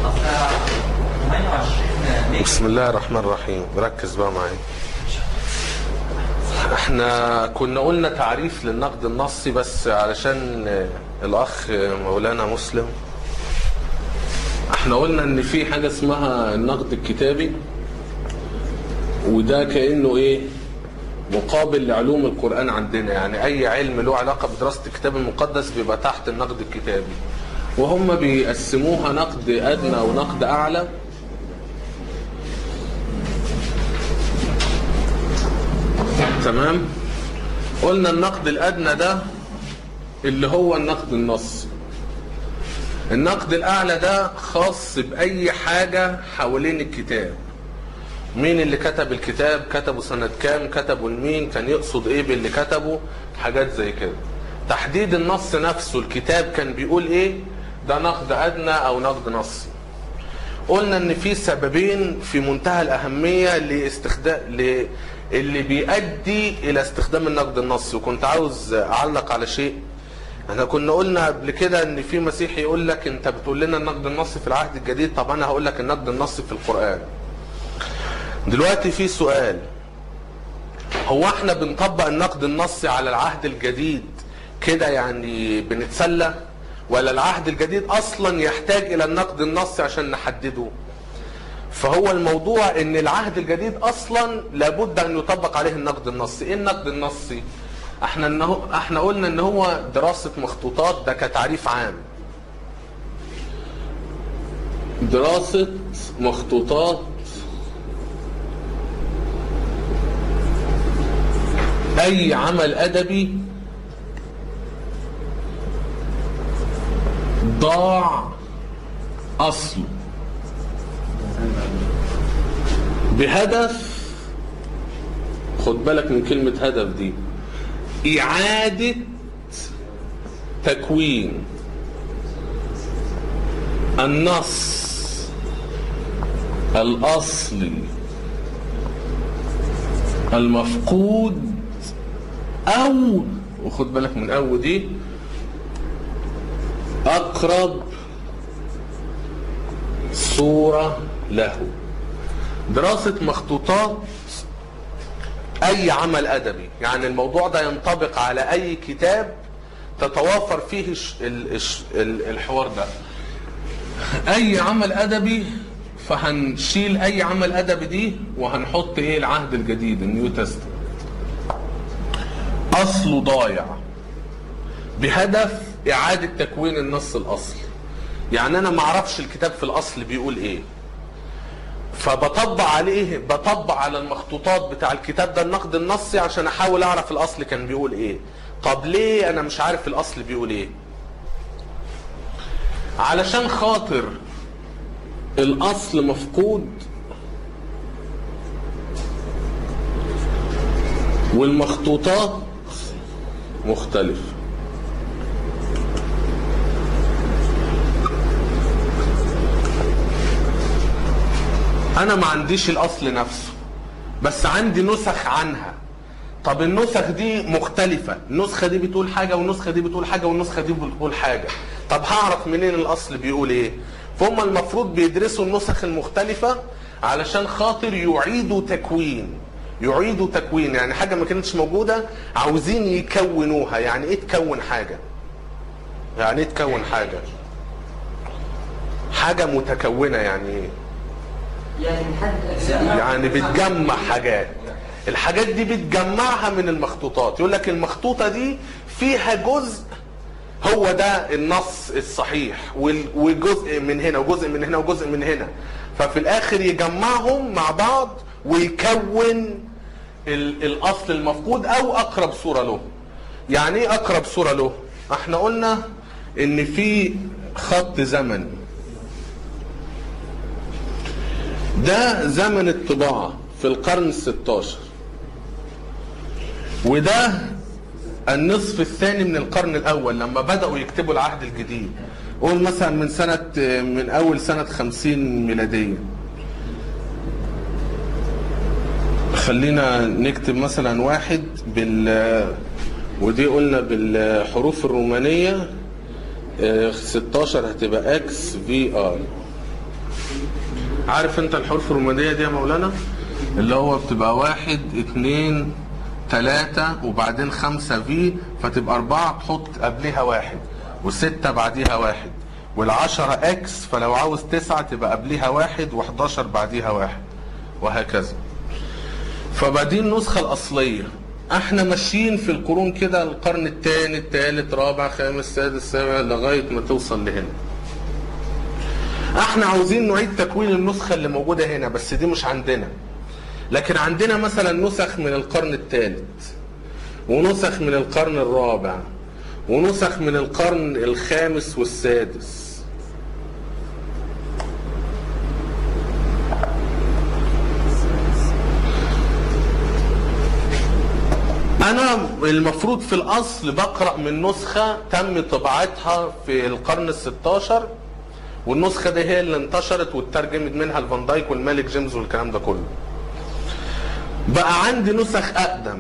صفحة 28 ميجا بسم الله الرحمن الرحيم ركز بقى معايا احنا كنا قلنا تعريف للنقد النصي بس علشان الاخ مولانا مسلم احنا قلنا ان في حاجة اسمها النقد الكتابي وده كأنه ايه مقابل لعلوم القرآن عندنا يعني اي علم له علاقة بدراسة الكتاب المقدس بيبقى تحت النقد الكتابي وهم بيقسموها نقد ادنى ونقد اعلى تمام قلنا النقد الادنى ده اللي هو النقد النصي النقد الاعلى ده خاص باي حاجة حوالين الكتاب مين اللي كتب الكتاب كتبه سنة كام كتبه لمين كان يقصد ايه باللي كتبه حاجات زي كده تحديد النص نفسه الكتاب كان بيقول ايه ده نقد ادنى او نقد نصي قلنا ان في سببين في منتهى الاهميه لاستخدام ل... اللي بيؤدي الى استخدام النقد النصي وكنت عاوز اعلق على شيء احنا كنا قلنا قبل كده ان في مسيحي يقول لك انت بتقول لنا النقد النصي في العهد الجديد طب انا هقول لك النقد النصي في القران دلوقتي في سؤال هو احنا بنطبق النقد النصي على العهد الجديد كده يعني بنتسلى ولا العهد الجديد اصلا يحتاج الى النقد النصي عشان نحدده فهو الموضوع ان العهد الجديد اصلا لابد ان يطبق عليه النقد النصي ايه النقد النصي احنا انه احنا قلنا ان هو دراسة مخطوطات ده كتعريف عام دراسة مخطوطات اي عمل ادبي ضاع اصله بهدف خد بالك من كلمة هدف دي إعادة تكوين النص الأصلي المفقود أو وخد بالك من أو دي أقرب صورة له دراسة مخطوطات أي عمل أدبي يعني الموضوع ده ينطبق على أي كتاب تتوافر فيه الش- ال- الش- ال- الحوار ده أي عمل أدبي فهنشيل أي عمل أدبي دي وهنحط إيه العهد الجديد النيو تستمنت أصله ضايع بهدف إعادة تكوين النص الأصلي يعني أنا معرفش الكتاب في الأصل بيقول إيه فبطبق عليه بطبق على المخطوطات بتاع الكتاب ده النقد النصي عشان احاول اعرف الاصل كان بيقول ايه طب ليه انا مش عارف الاصل بيقول ايه علشان خاطر الاصل مفقود والمخطوطات مختلفه انا ما عنديش الاصل نفسه بس عندي نسخ عنها طب النسخ دي مختلفة النسخة دي بتقول حاجة والنسخة دي بتقول حاجة والنسخة دي بتقول حاجة طب هعرف منين الاصل بيقول ايه فهم المفروض بيدرسوا النسخ المختلفة علشان خاطر يعيدوا تكوين يعيدوا تكوين يعني حاجة ما كانتش موجودة عاوزين يكونوها يعني ايه تكون حاجة يعني ايه تكون حاجة حاجة متكونة يعني ايه يعني نحدد أجزاء يعني بتجمع حاجات الحاجات دي بتجمعها من المخطوطات يقول لك المخطوطة دي فيها جزء هو ده النص الصحيح وال- وجزء من هنا وجزء من هنا وجزء من هنا ففي الاخر يجمعهم مع بعض ويكون ال- الاصل المفقود او اقرب صورة له يعني ايه اقرب صورة له احنا قلنا ان في خط زمني ده زمن الطباعة في القرن الستاشر وده النصف الثاني من القرن الأول لما بدأوا يكتبوا العهد الجديد قول مثلا من سنة من أول سنة خمسين ميلادية خلينا نكتب مثلا واحد بال ودي قلنا بالحروف الرومانية آه، 16 هتبقى اكس في ار عارف انت الحروف الرومانية دي يا مولانا اللي هو بتبقى واحد اتنين تلاتة وبعدين خمسة في فتبقى أربعة تحط قبلها واحد وستة بعديها واحد والعشرة اكس فلو عاوز تسعة تبقى قبلها واحد وحداشر بعديها واحد وهكذا فبقى دي النسخة الأصلية احنا ماشيين في القرون كده القرن الثاني الثالث رابع خامس سادس سابع لغاية ما توصل لهنا احنا عاوزين نعيد تكوين النسخة اللي موجودة هنا بس دي مش عندنا لكن عندنا مثلا نسخ من القرن الثالث ونسخ من القرن الرابع ونسخ من القرن الخامس والسادس انا المفروض في الاصل بقرا من نسخه تم طباعتها في القرن ال16 والنسخه دي هي اللي انتشرت واترجمت منها الفان دايك والملك جيمس والكلام ده كله بقى عندي نسخ اقدم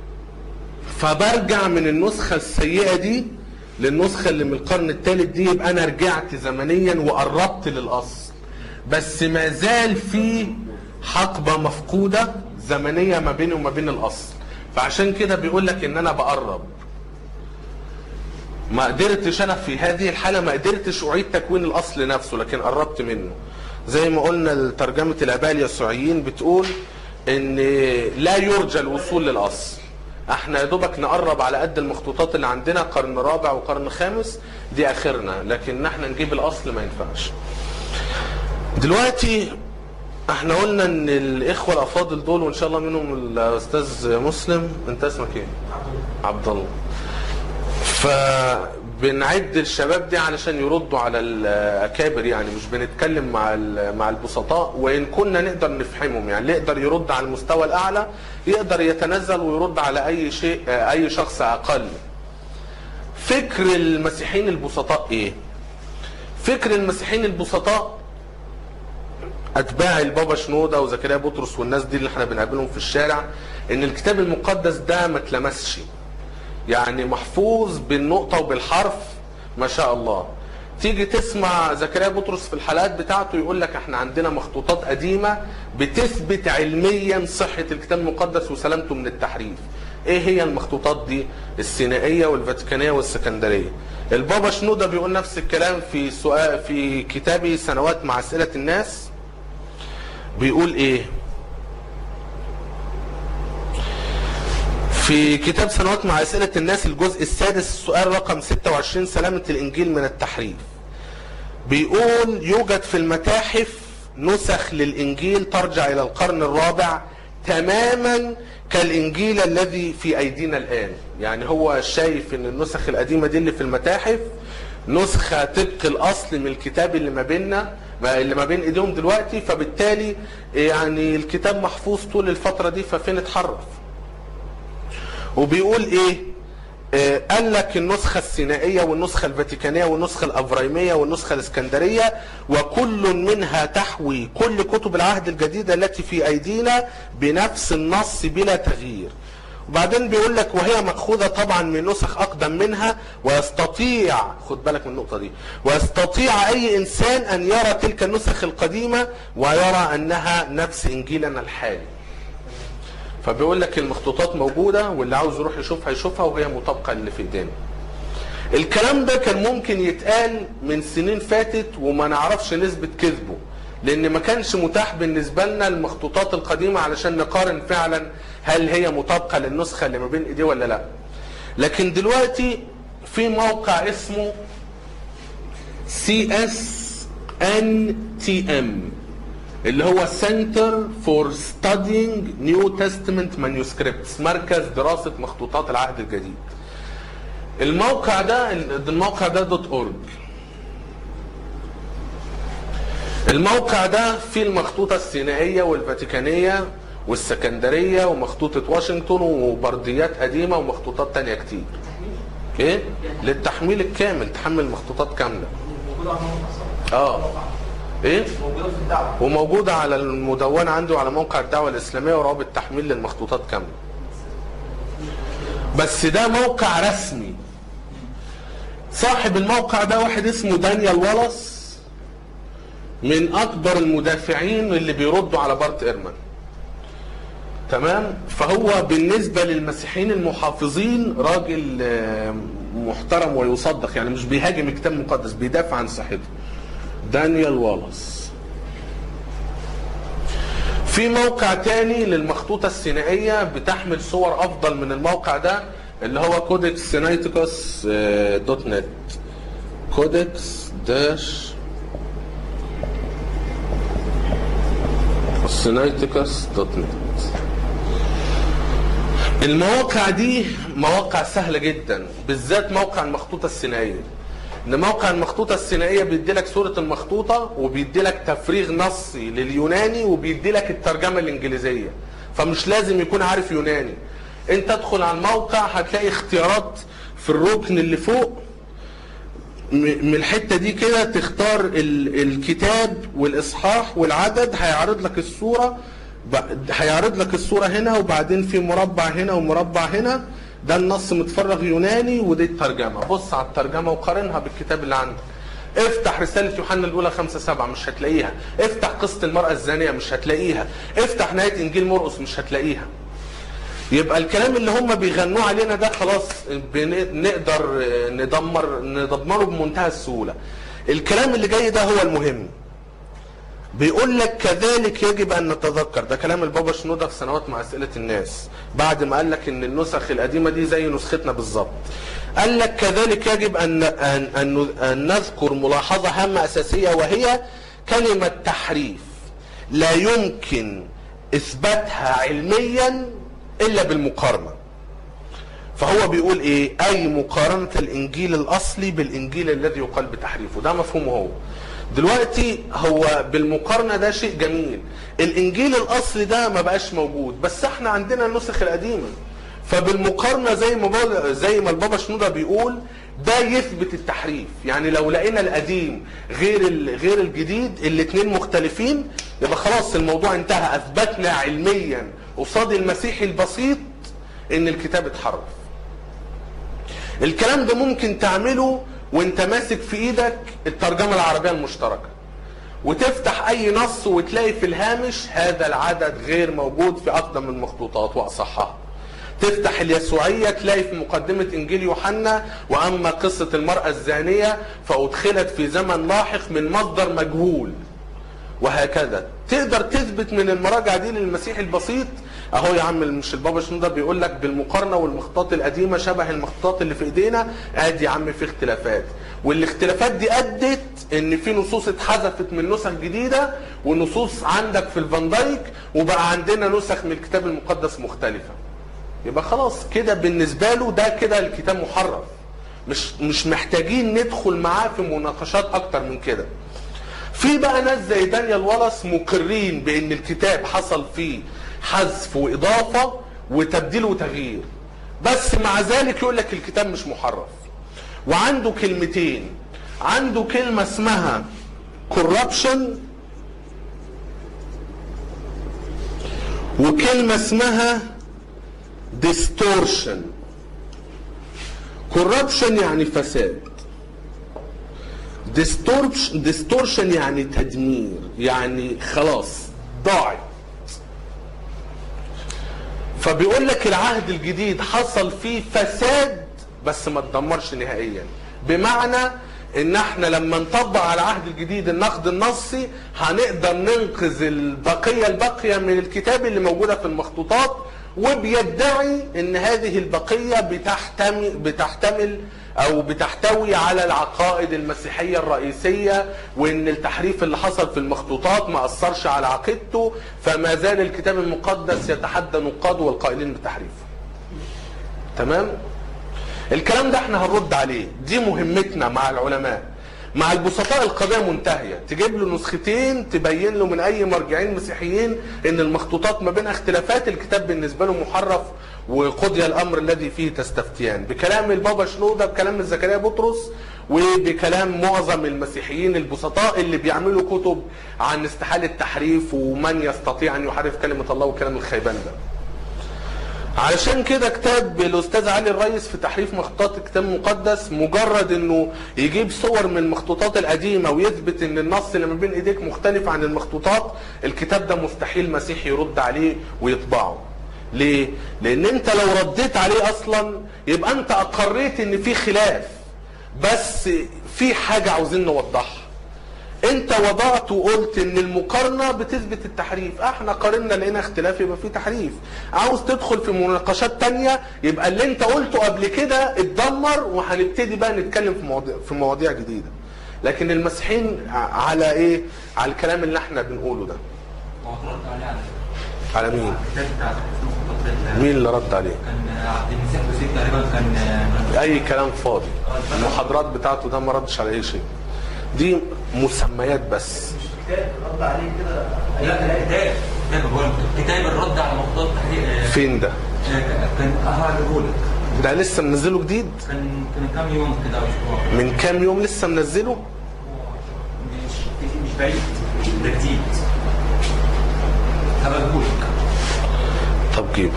فبرجع من النسخه السيئه دي للنسخه اللي من القرن الثالث دي يبقى انا رجعت زمنيا وقربت للاصل بس ما زال في حقبه مفقوده زمنيه ما بيني وما بين الاصل فعشان كده بيقول لك ان انا بقرب ما قدرتش انا في هذه الحاله ما قدرتش اعيد تكوين الاصل نفسه لكن قربت منه زي ما قلنا ترجمه الاباء اليسوعيين بتقول ان لا يرجى الوصول للاصل احنا يا دوبك نقرب على قد المخطوطات اللي عندنا قرن رابع وقرن خامس دي اخرنا لكن احنا نجيب الاصل ما ينفعش دلوقتي احنا قلنا ان الاخوه الافاضل دول وان شاء الله منهم الاستاذ مسلم انت اسمك ايه عبد الله فبنعد الشباب دي علشان يردوا على الاكابر يعني مش بنتكلم مع مع البسطاء وان كنا نقدر نفهمهم يعني اللي يقدر يرد على المستوى الاعلى يقدر يتنزل ويرد على اي شيء اي شخص اقل فكر المسيحيين البسطاء ايه فكر المسيحيين البسطاء اتباع البابا شنوده وزكريا بطرس والناس دي اللي احنا بنقابلهم في الشارع ان الكتاب المقدس ده ما اتلمسش يعني محفوظ بالنقطه وبالحرف ما شاء الله تيجي تسمع زكريا بطرس في الحلقات بتاعته يقول لك احنا عندنا مخطوطات قديمه بتثبت علميا صحه الكتاب المقدس وسلامته من التحريف ايه هي المخطوطات دي السينائيه والفاتيكانيه والسكندريه البابا شنوده بيقول نفس الكلام في سؤال في كتابه سنوات مع اسئله الناس بيقول ايه في كتاب سنوات مع أسئلة الناس الجزء السادس السؤال رقم 26 سلامة الإنجيل من التحريف بيقول يوجد في المتاحف نسخ للإنجيل ترجع إلى القرن الرابع تماما كالإنجيل الذي في أيدينا الآن يعني هو شايف أن النسخ القديمة دي اللي في المتاحف نسخة طبق الأصل من الكتاب اللي ما بيننا اللي ما بين ايديهم دلوقتي فبالتالي يعني الكتاب محفوظ طول الفترة دي ففين اتحرف وبيقول ايه آه قال لك النسخة السينائية والنسخة الفاتيكانية والنسخة الأفرايمية والنسخة الإسكندرية وكل منها تحوي كل كتب العهد الجديد التي في أيدينا بنفس النص بلا تغيير وبعدين بيقول لك وهي مأخوذة طبعا من نسخ أقدم منها ويستطيع خد بالك من النقطة دي ويستطيع أي إنسان أن يرى تلك النسخ القديمة ويرى أنها نفس إنجيلنا الحالي فبيقول لك المخطوطات موجودة واللي عاوز يروح يشوفها يشوفها وهي مطابقة اللي في ايدينا الكلام ده كان ممكن يتقال من سنين فاتت وما نعرفش نسبة كذبه لان ما كانش متاح بالنسبة لنا المخطوطات القديمة علشان نقارن فعلا هل هي مطابقة للنسخة اللي ما بين ايديه ولا لا لكن دلوقتي في موقع اسمه سي اس ان تي ام اللي هو Center for Studying New Testament Manuscripts مركز دراسة مخطوطات العهد الجديد الموقع ده الموقع ده دوت اورج الموقع ده فيه المخطوطة السينائية والفاتيكانية والسكندرية ومخطوطة واشنطن وبرديات قديمة ومخطوطات تانية كتير ايه للتحميل الكامل تحمل مخطوطات كاملة اه ايه موجوده في الدعوه وموجودة على المدونة عنده على موقع الدعوة الإسلامية ورابط تحميل للمخطوطات كاملة بس ده موقع رسمي صاحب الموقع ده واحد اسمه دانيال والاس من اكبر المدافعين اللي بيردوا على بارت ايرمان تمام فهو بالنسبة للمسيحيين المحافظين راجل آه، محترم ويصدق يعني مش بيهاجم الكتاب المقدس بيدافع عن صحته دانيال والاس في موقع تاني للمخطوطة السينائية بتحمل صور أفضل من الموقع ده اللي هو كودكس سينايتيكوس آه، دوت نت كودكس داش سينايتيكوس دوت نت المواقع دي مواقع سهلة جدا بالذات موقع المخطوطة السينائية ان موقع المخطوطة السينائية بيدي لك صورة المخطوطة وبيدي لك تفريغ نصي لليوناني وبيدي لك الترجمة الانجليزية فمش لازم يكون عارف يوناني انت ادخل على الموقع هتلاقي اختيارات في الركن اللي فوق م- من الحته دي كده تختار ال- الكتاب والاصحاح والعدد هيعرض لك الصوره ب- هيعرض لك الصوره هنا وبعدين في مربع هنا ومربع هنا ده النص متفرغ يوناني ودي الترجمه بص على الترجمه وقارنها بالكتاب اللي عندك افتح رسالة يوحنا الأولى خمسة سبعة مش هتلاقيها افتح قصة المرأة الزانية مش هتلاقيها افتح نهاية إنجيل مرقس مش هتلاقيها يبقى الكلام اللي هم بيغنوه علينا ده خلاص بن- نقدر ندمر ندمره بمنتهى السهولة الكلام اللي جاي ده هو المهم بيقول لك كذلك يجب ان نتذكر ده كلام البابا شنودة في سنوات مع اسئله الناس بعد ما قال لك ان النسخ القديمه دي زي نسختنا بالظبط قال لك كذلك يجب ان ان ان, أن نذكر ملاحظه هامه اساسيه وهي كلمه تحريف لا يمكن اثباتها علميا الا بالمقارنه فهو بيقول ايه اي مقارنه الانجيل الاصلي بالانجيل الذي يقال بتحريفه ده مفهومه هو دلوقتي هو بالمقارنه ده شيء جميل الانجيل الاصلي ده ما بقاش موجود بس احنا عندنا النسخ القديمه فبالمقارنه زي ما بقول- زي ما البابا شنوده بيقول ده يثبت التحريف يعني لو لقينا القديم غير ال- غير الجديد الاثنين مختلفين يبقى خلاص الموضوع انتهى اثبتنا علميا قصاد المسيحي البسيط ان الكتاب اتحرف الكلام ده ممكن تعمله وانت ماسك في ايدك الترجمة العربية المشتركة وتفتح اي نص وتلاقي في الهامش هذا العدد غير موجود في اقدم المخطوطات واصحها تفتح اليسوعية تلاقي في مقدمة انجيل يوحنا واما قصة المرأة الزانية فادخلت في زمن لاحق من مصدر مجهول وهكذا تقدر تثبت من المراجع دي للمسيح البسيط اهو يا عم مش البابا شنودة بيقول لك بالمقارنه والمخطوطات القديمه شبه المخطوطات اللي في ايدينا ادي يا عم في اختلافات والاختلافات دي ادت ان في نصوص اتحذفت من نسخ جديده ونصوص عندك في الفان دايك وبقى عندنا نسخ من الكتاب المقدس مختلفه يبقى خلاص كده بالنسبه له ده كده الكتاب محرف مش مش محتاجين ندخل معاه في مناقشات اكتر من كده في بقى ناس زي دانيال والاس مقرين بان الكتاب حصل فيه حذف واضافه وتبديل وتغيير بس مع ذلك يقول لك الكتاب مش محرف وعنده كلمتين عنده كلمه اسمها corruption وكلمه اسمها distortion corruption يعني فساد ديستورشن ديستورشن يعني تدمير يعني خلاص ضاعت فبيقول لك العهد الجديد حصل فيه فساد بس ما اتدمرش نهائيا بمعنى ان احنا لما نطبق على العهد الجديد النقد النصي هنقدر ننقذ البقيه الباقيه من الكتاب اللي موجوده في المخطوطات وبيدعي ان هذه البقيه بتحتمل بتحتمل او بتحتوي على العقائد المسيحيه الرئيسيه وان التحريف اللي حصل في المخطوطات ما اثرش على عقيدته فما زال الكتاب المقدس يتحدى نقاده والقائلين بتحريفه. تمام؟ الكلام ده احنا هنرد عليه دي مهمتنا مع العلماء مع البسطاء القضية منتهية تجيب له نسختين تبين له من اي مرجعين مسيحيين ان المخطوطات ما بينها اختلافات الكتاب بالنسبة له محرف وقضي الامر الذي فيه تستفتيان بكلام البابا شنودة بكلام زكريا بطرس وبكلام معظم المسيحيين البسطاء اللي بيعملوا كتب عن استحالة التحريف ومن يستطيع ان يحرف كلمة الله والكلام الخيبان ده علشان كده كتاب الاستاذ علي الريس في تحريف مخطوطات الكتاب المقدس مجرد انه يجيب صور من المخطوطات القديمه ويثبت ان النص اللي ما بين ايديك مختلف عن المخطوطات الكتاب ده مستحيل مسيحي يرد عليه ويطبعه ليه لان انت لو رديت عليه اصلا يبقى انت اقريت ان في خلاف بس في حاجه عاوزين نوضحها انت وضعت وقلت ان المقارنه بتثبت التحريف احنا قارنا لقينا اختلاف يبقى في تحريف عاوز تدخل في مناقشات تانية يبقى اللي انت قلته قبل كده اتدمر وهنبتدي بقى نتكلم في مواضيع في مواضيع جديده لكن المسيحيين ع- على ايه على الكلام اللي احنا بنقوله ده هو اترد عليه على على مين الكتاب بتاع اسمه خطوط مين اللي رد عليه كان عبد المسيح بوزيد تقريبا كان اي كلام فاضي المحاضرات بتاعته ده ما ردش على اي شيء دي مسميات بس كتاب رد عليه كده أي لا كلام. كتاب كتاب بقول لك، كتاب الرد على مخطوطات التحرير فين ده كان هجيبه لك ده لسه منزله جديد كان كان كام يوم كده او اسبوع من كام يوم لسه منزله مش مش بعيد ده جديد هبقى لك طب جيبه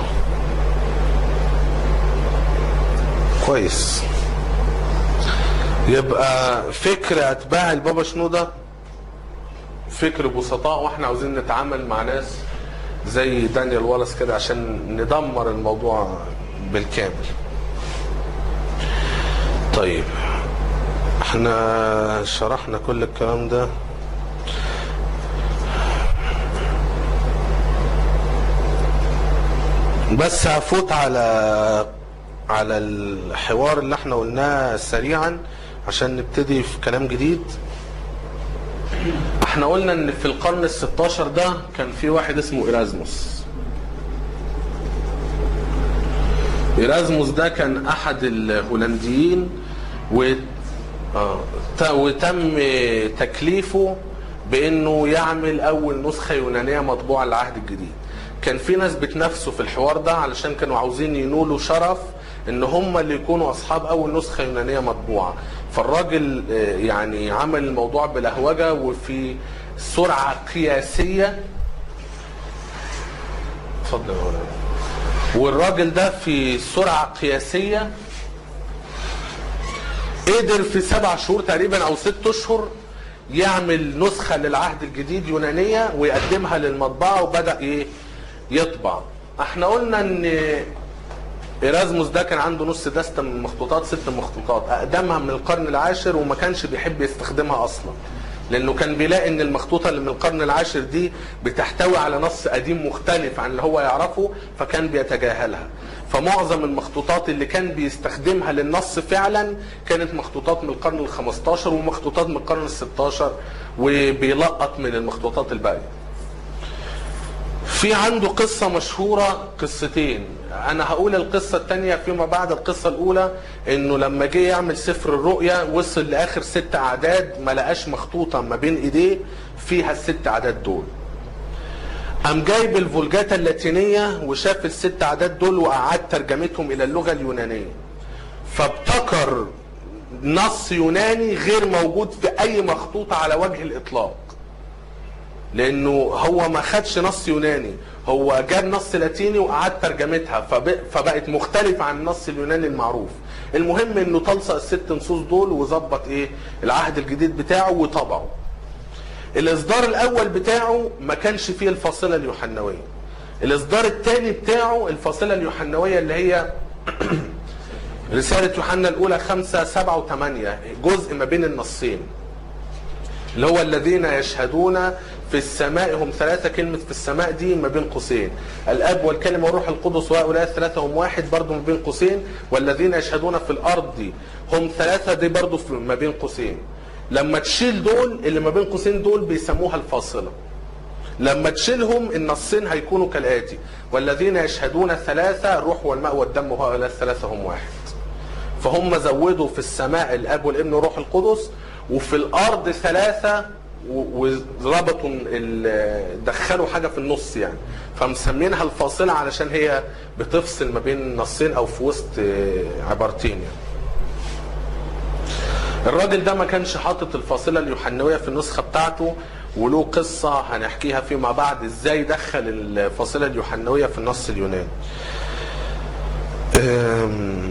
كويس يبقى فكر اتباع البابا شنودة فكر بسطاء واحنا عاوزين نتعامل مع ناس زي دانيال والاس كده عشان ندمر الموضوع بالكامل طيب احنا شرحنا كل الكلام ده بس هفوت على على الحوار اللي احنا قلناه سريعا عشان نبتدي في كلام جديد احنا قلنا ان في القرن ال16 ده كان في واحد اسمه ايرازموس ايرازموس ده كان احد الهولنديين و آه، ت- وتم تكليفه بانه يعمل اول نسخه يونانيه مطبوعه للعهد الجديد كان في ناس بتنافسوا في الحوار ده علشان كانوا عاوزين ينولوا شرف ان هم اللي يكونوا اصحاب اول نسخه يونانيه مطبوعه فالراجل آه، يعني عمل الموضوع بلهوجه وفي سرعه قياسيه اتفضل يا مولانا. والراجل ده في سرعه قياسيه قدر في سبع شهور تقريبا او ست اشهر يعمل نسخة للعهد الجديد يونانية ويقدمها للمطبعة وبدأ ايه يطبع احنا قلنا ان ايرازموس ده كان عنده نص دستة من المخطوطات ست مخطوطات اقدمها من القرن العاشر وما كانش بيحب يستخدمها اصلا لانه كان بيلاقي ان المخطوطه اللي من القرن العاشر دي بتحتوي على نص قديم مختلف عن اللي هو يعرفه فكان بيتجاهلها فمعظم المخطوطات اللي كان بيستخدمها للنص فعلا كانت مخطوطات من القرن ال15 ومخطوطات من القرن ال16 وبيلقط من المخطوطات الباقيه في عنده قصة مشهورة قصتين أنا هقول القصة الثانية فيما بعد القصة الأولى إنه لما جه يعمل سفر الرؤيا وصل لآخر ست أعداد ما لقاش مخطوطة ما بين إيديه فيها الست أعداد دول قام جايب الفولجاتا اللاتينية وشاف الست أعداد دول وأعاد ترجمتهم إلى اللغة اليونانية فابتكر نص يوناني غير موجود في أي مخطوطة على وجه الإطلاق لانه هو ما خدش نص يوناني هو جاب نص لاتيني واعاد ترجمتها فب- فبقت مختلفة عن النص اليوناني المعروف المهم انه تلصق الست نصوص دول وظبط ايه العهد الجديد بتاعه وطبعه الاصدار الاول بتاعه ما كانش فيه الفاصلة اليوحنوية الاصدار الثاني بتاعه الفاصلة اليوحنوية اللي هي رسالة يوحنا الأولى خمسة سبعة وثمانية جزء ما بين النصين اللي هو الذين يشهدون في السماء هم ثلاثة كلمة في السماء دي ما بين قوسين الأب والكلمة والروح القدس وهؤلاء الثلاثة هم واحد برضو ما بين قوسين والذين يشهدون في الأرض دي هم ثلاثة دي برضو في ما بين قوسين لما تشيل دول اللي ما بين قوسين دول بيسموها الفاصلة لما تشيلهم النصين هيكونوا كالآتي والذين يشهدون ثلاثة الروح والماء والدم وهؤلاء الثلاثة هم واحد فهم زودوا في السماء الاب والابن والروح القدس وفي الارض ثلاثه و- وربطوا ال- دخلوا حاجه في النص يعني فمسمينها الفاصله علشان هي بتفصل ما بين نصين او في وسط آه، عبارتين يعني. الراجل ده ما كانش حاطط الفاصله اليوحنويه في النسخه بتاعته وله قصه هنحكيها فيما بعد ازاي دخل الفاصله اليوحنويه في النص اليوناني أم،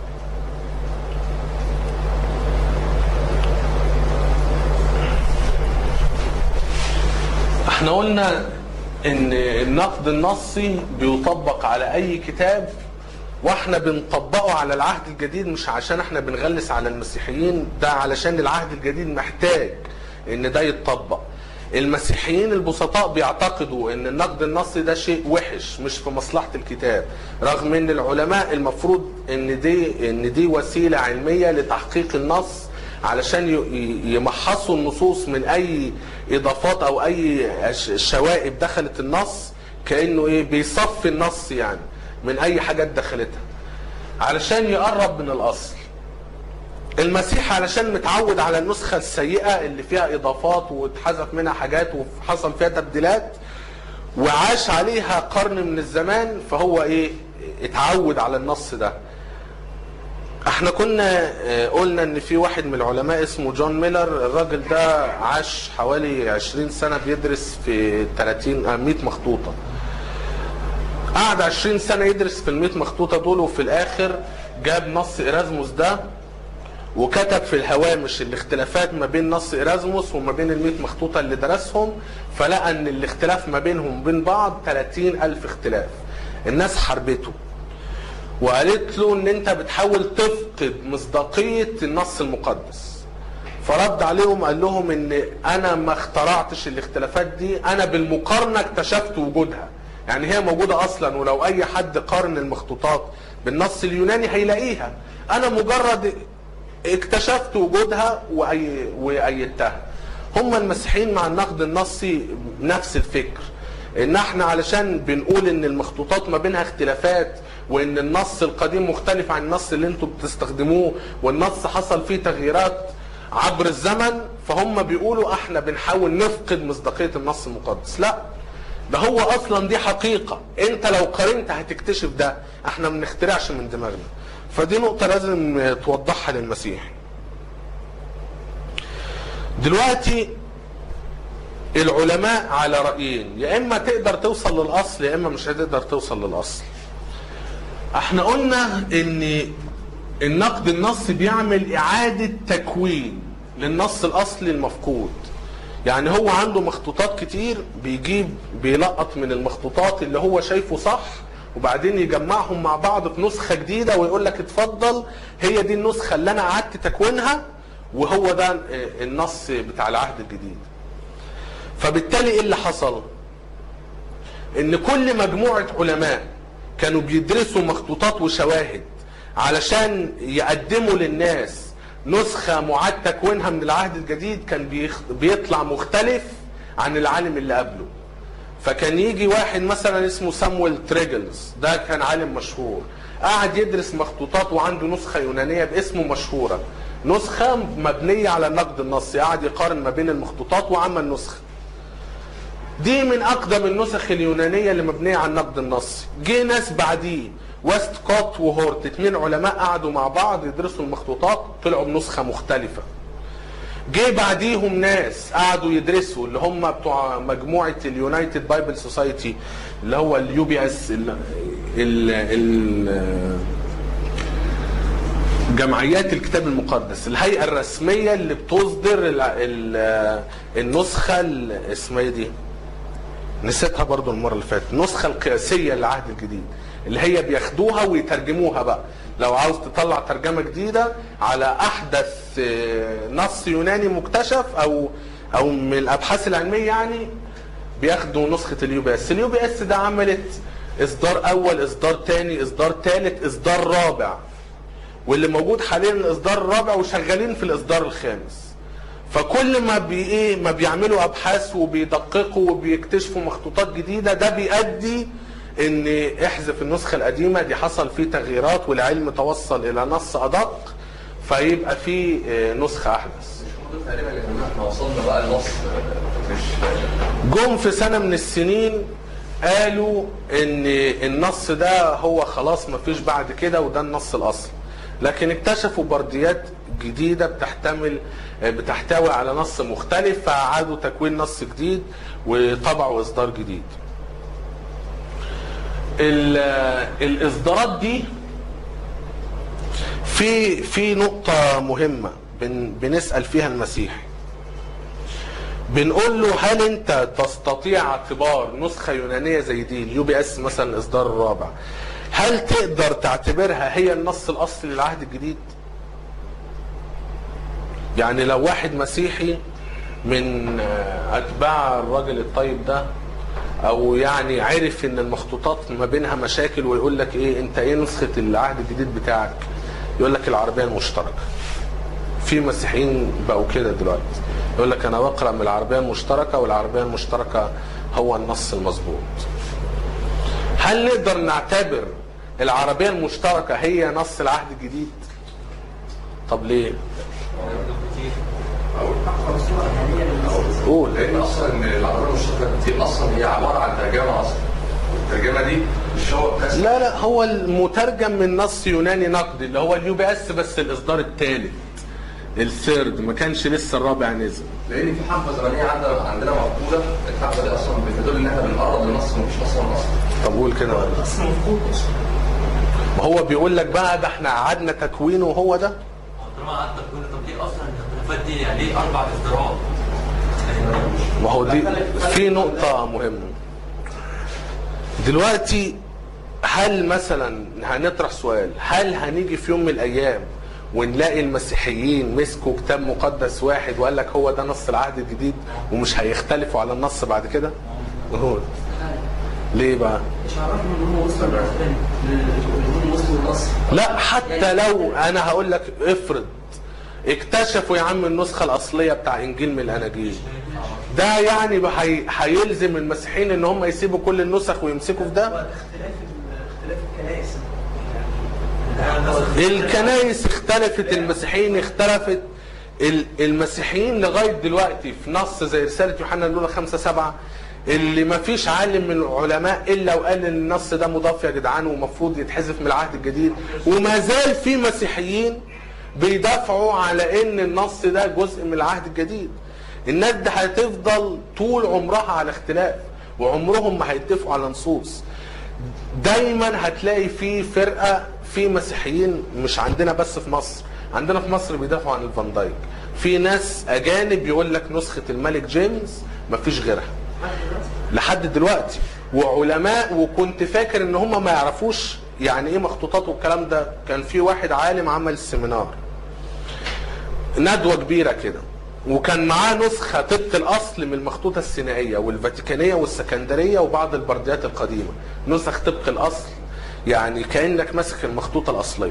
احنا قلنا ان النقد النصي بيطبق على اي كتاب واحنا بنطبقه على العهد الجديد مش عشان احنا بنغلس على المسيحيين ده علشان العهد الجديد محتاج ان ده يتطبق المسيحيين البسطاء بيعتقدوا ان النقد النصي ده شيء وحش مش في مصلحة الكتاب رغم ان العلماء المفروض ان دي ان دي وسيلة علمية لتحقيق النص علشان ي- ي- يمحصوا النصوص من اي اضافات او اي ش- شوائب دخلت النص كانه ايه بيصفي النص يعني من اي حاجات دخلتها علشان يقرب من الاصل المسيح علشان متعود على النسخة السيئة اللي فيها اضافات واتحذف منها حاجات وحصل فيها تبديلات وعاش عليها قرن من الزمان فهو ايه اتعود على النص ده احنا كنا اه، قلنا ان في واحد من العلماء اسمه جون ميلر الراجل ده عاش حوالي 20 سنة بيدرس في 30 اه، 100 مخطوطة قعد 20 سنة يدرس في ال 100 مخطوطة دول وفي الاخر جاب نص ايرازموس ده وكتب في الهوامش الاختلافات ما بين نص ايرازموس وما بين ال 100 مخطوطة اللي درسهم فلقى ان الاختلاف ما بينهم وبين بعض 30 الف اختلاف الناس حربته وقالت له ان انت بتحاول تفقد مصداقية النص المقدس فرد عليهم قال لهم ان انا ما اخترعتش الاختلافات دي انا بالمقارنة اكتشفت وجودها يعني هي موجودة اصلا ولو اي حد قارن المخطوطات بالنص اليوناني هيلاقيها انا مجرد اكتشفت وجودها وأي- وايدتها هم المسيحيين مع النقد النصي نفس الفكر ان احنا علشان بنقول ان المخطوطات ما بينها اختلافات وان النص القديم مختلف عن النص اللي انتم بتستخدموه والنص حصل فيه تغييرات عبر الزمن فهم بيقولوا احنا بنحاول نفقد مصداقية النص المقدس لا ده هو اصلا دي حقيقة انت لو قارنت هتكتشف ده احنا ما بنخترعش من دماغنا فدي نقطة لازم توضحها للمسيح دلوقتي العلماء على رأيين يا اما تقدر توصل للاصل يا اما مش هتقدر توصل للاصل احنا قلنا ان النقد النصي بيعمل اعادة تكوين للنص الاصلي المفقود يعني هو عنده مخطوطات كتير بيجيب بيلقط من المخطوطات اللي هو شايفه صح وبعدين يجمعهم مع بعض في نسخة جديدة ويقول لك اتفضل هي دي النسخة اللي انا قعدت تكوينها وهو ده اه، النص بتاع العهد الجديد فبالتالي ايه اللي حصل ان كل مجموعة علماء كانوا بيدرسوا مخطوطات وشواهد علشان يقدموا للناس نسخة معاد تكوينها من العهد الجديد كان بيخ- بيطلع مختلف عن العالم اللي قبله فكان يجي واحد مثلا اسمه سامويل تريجلز ده كان عالم مشهور قعد يدرس مخطوطات وعنده نسخة يونانية باسمه مشهورة نسخة مبنية على النقد النصي قعد يقارن ما بين المخطوطات وعمل نسخة دي من اقدم النسخ اليونانيه اللي مبنيه على النقد النصي جه ناس بعديه ويست كوت وهورت اتنين علماء قعدوا مع بعض يدرسوا المخطوطات طلعوا بنسخه مختلفه جه بعديهم ناس قعدوا يدرسوا اللي هم بتوع مجموعه اليونايتد بايبل سوسايتي اللي هو اليو بي اس ال ال ال جمعيات الكتاب المقدس الهيئه الرسميه اللي بتصدر ال ال النسخه ال- اسمها ايه دي نسيتها برضو المره اللي فاتت النسخه القياسيه للعهد الجديد اللي هي بياخدوها ويترجموها بقى لو عاوز تطلع ترجمه جديده على احدث آه، نص يوناني مكتشف او او من الابحاث العلميه يعني بياخدوا نسخه اليو بي اس اليو بي اس ده عملت اصدار اول اصدار تاني اصدار تالت اصدار رابع واللي موجود حاليا الاصدار الرابع وشغالين في الاصدار الخامس فكل ما بي ايه ما بيعملوا ابحاث وبيدققوا وبيكتشفوا مخطوطات جديده ده بيؤدي ان احذف النسخه القديمه دي حصل فيه تغييرات والعلم توصل الى نص ادق فيبقى فيه آه، نسخه احدث تقريبا لما احنا وصلنا بقى النص مش جم في سنة من السنين قالوا ان النص ده هو خلاص مفيش بعد كده وده النص الاصلي لكن اكتشفوا برديات جديدة بتحتمل بتحتوي على نص مختلف فأعادوا تكوين نص جديد وطبعوا إصدار جديد ال- الإصدارات دي في في نقطة مهمة بن بنسأل فيها المسيح بنقول له هل انت تستطيع اعتبار نسخة يونانية زي دي اليو بي اس مثلا الاصدار الرابع هل تقدر تعتبرها هي النص الاصلي للعهد الجديد؟ يعني لو واحد مسيحي من آه، اتباع الراجل الطيب ده او يعني عرف ان المخطوطات ما بينها مشاكل ويقول لك ايه انت ايه نسخه العهد الجديد بتاعك يقول لك العربيه المشتركه في مسيحيين بقوا كده دلوقتي يقول لك انا بقرا من العربيه المشتركه والعربيه المشتركه هو النص المظبوط هل نقدر نعتبر العربيه المشتركه هي نص العهد الجديد طب ليه قول لان اصلا ان العربيه المشتركه دي اصلا هي عباره عن ترجمه اصلا الترجمه دي مش هو بس لا لا هو المترجم من نص يوناني نقدي اللي هو اليو بي اس بس الاصدار الثالث الثيرد ما كانش لسه الرابع نزل لان في حبه زمنيه عندنا عندنا مقبوله الحبه دي اصلا بتدل ان احنا بنقرب للنص ومش اصلا نص طب قول كده بقى. اصلا مفقود اصلا ما هو بيقول لك بقى ده احنا قعدنا تكوينه وهو ده طالما قعدت تقول طب ليه اصلا الاختلافات دي يعني ليه اربع اصدارات؟ ما هو دي في نقطة مهمة دلوقتي هل مثلا هنطرح سؤال هل هنيجي في يوم من الأيام ونلاقي المسيحيين مسكوا كتاب مقدس واحد وقال لك هو ده نص العهد الجديد ومش هيختلفوا على النص بعد كده؟ قول. ليه بقى؟ مش عرفنا ان هم وصلوا للاسباني هم وصلوا للاصل لا حتى لو انا هقول لك افرض اكتشفوا يا عم النسخه الاصليه بتاع انجيل من الاناجيل ده يعني بقى هي- هيلزم المسيحيين ان هم يسيبوا كل النسخ ويمسكوا في ده اختلاف ال- اختلاف الكنائس الكنائس اختلفت المسيحيين اختلفت ال- المسيحيين لغايه دلوقتي في نص زي رساله يوحنا الاولى 5 7 اللي ما فيش عالم من العلماء الا وقال ان النص ده مضاف يا جدعان ومفروض يتحذف من العهد الجديد وما زال في مسيحيين بيدافعوا على ان النص ده جزء من العهد الجديد الناس دي هتفضل طول عمرها على اختلاف وعمرهم ما هيتفقوا على نصوص دايما هتلاقي في فرقه في مسيحيين مش عندنا بس في مصر عندنا في مصر بيدافعوا عن الفان دايك في ناس اجانب يقول لك نسخه الملك جيمس مفيش غيرها لحد دلوقتي وعلماء وكنت فاكر ان هم ما يعرفوش يعني ايه مخطوطات والكلام ده كان في واحد عالم عمل سيمينار ندوه كبيره كده وكان معاه نسخه طبق الاصل من المخطوطه السينائيه والفاتيكانيه والسكندريه وبعض البرديات القديمه نسخ طبق الاصل يعني كانك ماسك المخطوطه الاصليه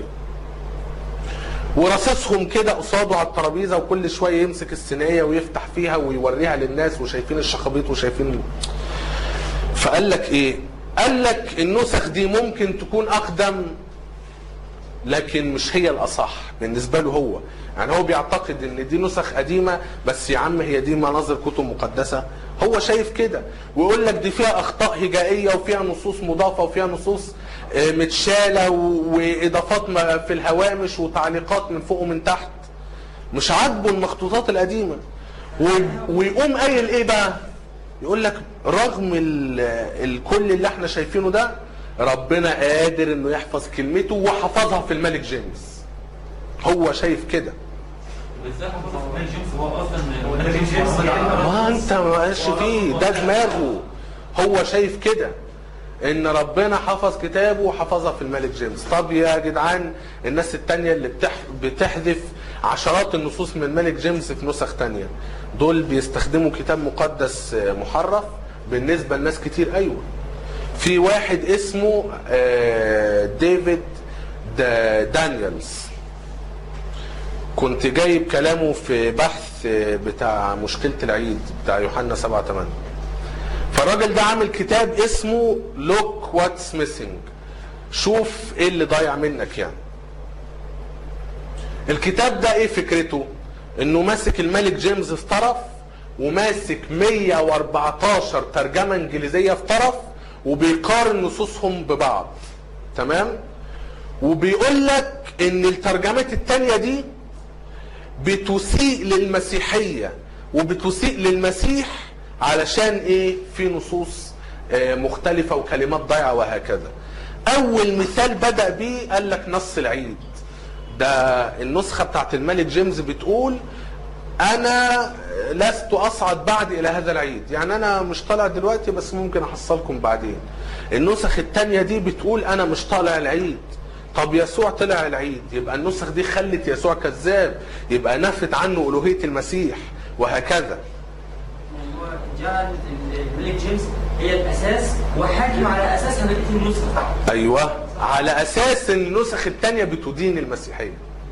ورصصهم كده قصاده على الترابيزه وكل شويه يمسك السينائيه ويفتح فيها ويوريها للناس وشايفين الشخابيط وشايفين فقال لك ايه قال لك النسخ دي ممكن تكون اقدم لكن مش هي الاصح بالنسبه له هو يعني هو بيعتقد ان دي نسخ قديمه بس يا عم هي دي مناظر كتب مقدسه هو شايف كده ويقول لك دي فيها اخطاء هجائيه وفيها نصوص مضافه وفيها نصوص آه، متشاله و- واضافات ما في الهوامش وتعليقات من فوق ومن تحت مش عاجبه المخطوطات القديمه و- ويقوم قايل ايه بقى يقول لك رغم ال- الكل اللي احنا شايفينه ده ربنا قادر انه يحفظ كلمته وحفظها في الملك جيمس هو شايف كده ازاي حفظها في مال جيمس هو اصلا هو ده جيمس يعني ما انت ما قالش فيه ده دماغه هو شايف كده ان ربنا حفظ كتابه وحفظها في الملك جيمس طب يا جدعان الناس التانية اللي بتح... بتحذف عشرات النصوص من الملك جيمس في نسخ تانية دول بيستخدموا كتاب مقدس محرف بالنسبة لناس كتير ايوه في واحد اسمه آه، ديفيد دا- دانييلز كنت جايب كلامه في بحث بتاع مشكلة العيد بتاع يوحنا 7 8 فالراجل ده عامل كتاب اسمه لوك واتس ميسنج شوف ايه اللي ضايع منك يعني الكتاب ده ايه فكرته انه ماسك الملك جيمس في طرف وماسك 114 ترجمة انجليزية في طرف وبيقارن نصوصهم ببعض تمام وبيقول لك ان الترجمات التانية دي بتسيء للمسيحية وبتسيء للمسيح علشان ايه في نصوص آه، مختلفة وكلمات ضايعة وهكذا اول مثال بدأ بيه قال لك نص العيد ده النسخة بتاعت الملك جيمس بتقول انا لست اصعد بعد الى هذا العيد يعني انا مش طالع دلوقتي بس ممكن احصلكم بعدين النسخ التانية دي بتقول انا مش طالع العيد طب يسوع طلع العيد يبقى النسخ دي خلت يسوع كذاب يبقى نفت عنه الوهية المسيح وهكذا هو جعل الملك جيمس هي الاساس وحاكم على اساسها بقيه النسخ ايوه على اساس ان النسخ التانية بتدين المسيحية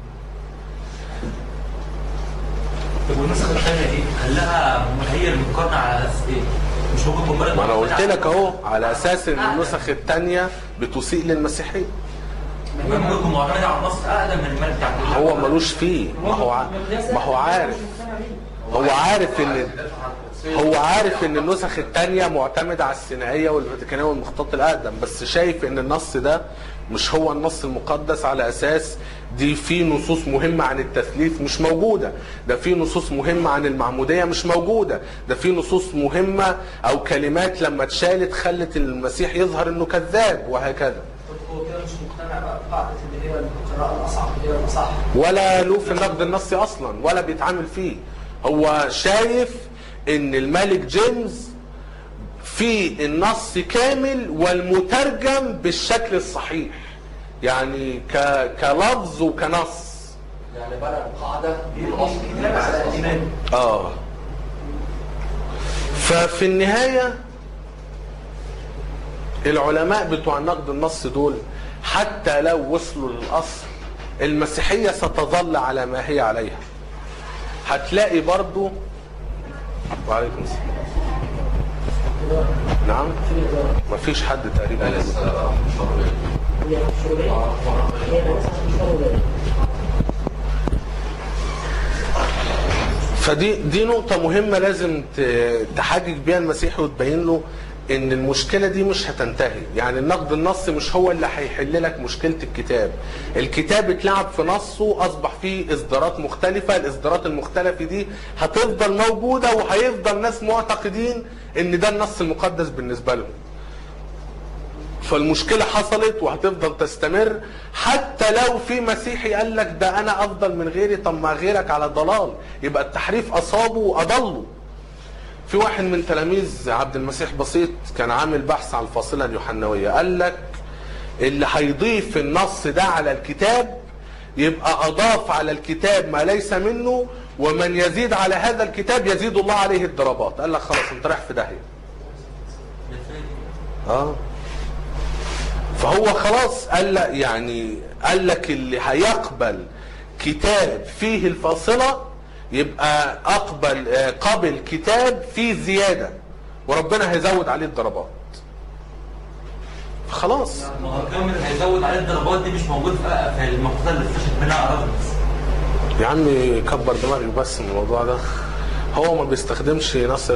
طب والنسخه الثانيه دي هل لها هي المقارنه على اساس ايه؟ مش ممكن مقارنه ما انا قلت لك اهو على اساس ان النسخ التانية بتسيء للمسيحية ممكن يكون معتمد على النص اقدم من الملك بتاع كل هو ملوش فيه ما هو ع- ما هو عارف هو عارف ان هو عارف ان النسخ التانية معتمدة على السينائية والفاتيكانية والمخطوط الاقدم بس شايف ان النص ده مش هو النص المقدس على اساس دي في نصوص مهمة عن التثليث مش موجودة ده في نصوص مهمة عن المعمودية مش موجودة ده في نصوص مهمة او كلمات لما اتشالت خلت المسيح يظهر انه كذاب وهكذا هو كده مش مقتنع بقى بقاعده اللي هي القراءه الاصعب اللي هي الاصح ولا له في النقد النصي اصلا ولا بيتعامل فيه هو شايف ان الملك جيمس في النص كامل والمترجم بالشكل الصحيح يعني ك... كلفظ وكنص يعني بنى القاعده دي الاصل كتاب على الايمان اه ففي النهاية العلماء بتوع النقد النص دول حتى لو وصلوا للأصل المسيحية ستظل على ما هي عليها هتلاقي برضو وعليكم السلام نعم مفيش حد تقريبا لسه مش فدي دي نقطة مهمة لازم ت- تحجج بيها المسيح وتبين له ان المشكلة دي مش هتنتهي يعني النقد النصي مش هو اللي هيحل لك مشكلة الكتاب الكتاب اتلعب في نصه اصبح فيه اصدارات مختلفة الاصدارات المختلفة دي هتفضل موجودة وهيفضل ناس معتقدين ان ده النص المقدس بالنسبة لهم فالمشكلة حصلت وهتفضل تستمر حتى لو في مسيحي قال لك ده انا افضل من غيري طب ما غيرك على ضلال يبقى التحريف اصابه واضله في واحد من تلاميذ عبد المسيح بسيط كان عامل بحث عن الفاصلة اليوحنوية قال لك اللي هيضيف النص ده على الكتاب يبقى اضاف على الكتاب ما ليس منه ومن يزيد على هذا الكتاب يزيد الله عليه الضربات قال لك خلاص انت رايح في داهيه اه فهو خلاص قال لك يعني قال لك اللي هيقبل كتاب فيه الفاصلة يبقى اقبل آه، قبل كتاب فيه زيادة وربنا هيزود عليه الضربات خلاص ما هو كامل هيزود عليه الضربات دي مش موجود في في المقطوطه اللي اتفشت منها ارادمس يا عم كبر دماغك بس من الموضوع ده هو ما بيستخدمش نص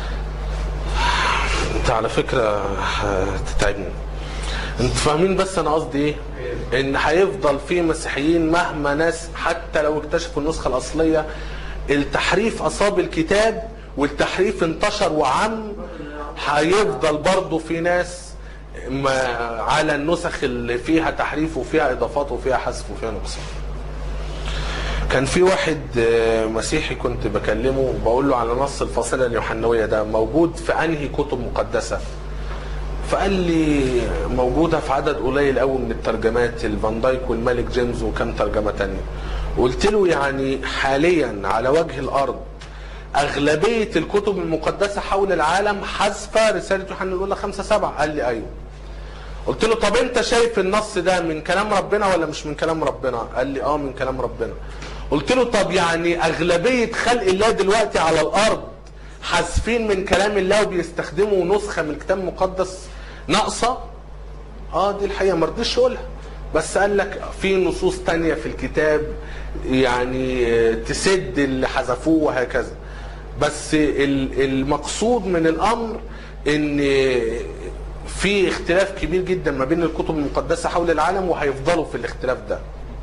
انت على فكرة هتتعبني انت فاهمين بس انا قصدي ايه ان هيفضل في مسيحيين مهما ناس حتى لو اكتشفوا النسخة الاصلية التحريف اصاب الكتاب والتحريف انتشر وعم هيفضل برضه في ناس ما على النسخ اللي فيها تحريف وفيها اضافات وفيها حذف وفيها نقصان كان في واحد آه، مسيحي كنت بكلمه بقول له على نص الفاصلة اليوحنوية ده موجود في أنهي كتب مقدسة فقال لي موجودة في عدد قليل قوي من الترجمات الفان دايك والملك جيمس وكم ترجمة تانية قلت له يعني حاليا على وجه الأرض أغلبية الكتب المقدسة حول العالم حذفة رسالة يوحنا الأولى خمسة سبعة قال لي أيوه قلت له طب انت شايف النص ده من كلام ربنا ولا مش من كلام ربنا قال لي اه من كلام ربنا قلت له طب يعني اغلبية خلق الله دلوقتي على الارض حاسفين من كلام الله وبيستخدموا نسخة من الكتاب المقدس ناقصة اه دي الحقيقة ما رضيش يقولها بس قال لك في نصوص تانية في الكتاب يعني آه، تسد اللي حذفوه وهكذا بس ال- المقصود من الامر ان في اختلاف كبير جدا ما بين الكتب المقدسة حول العالم وهيفضلوا في الاختلاف ده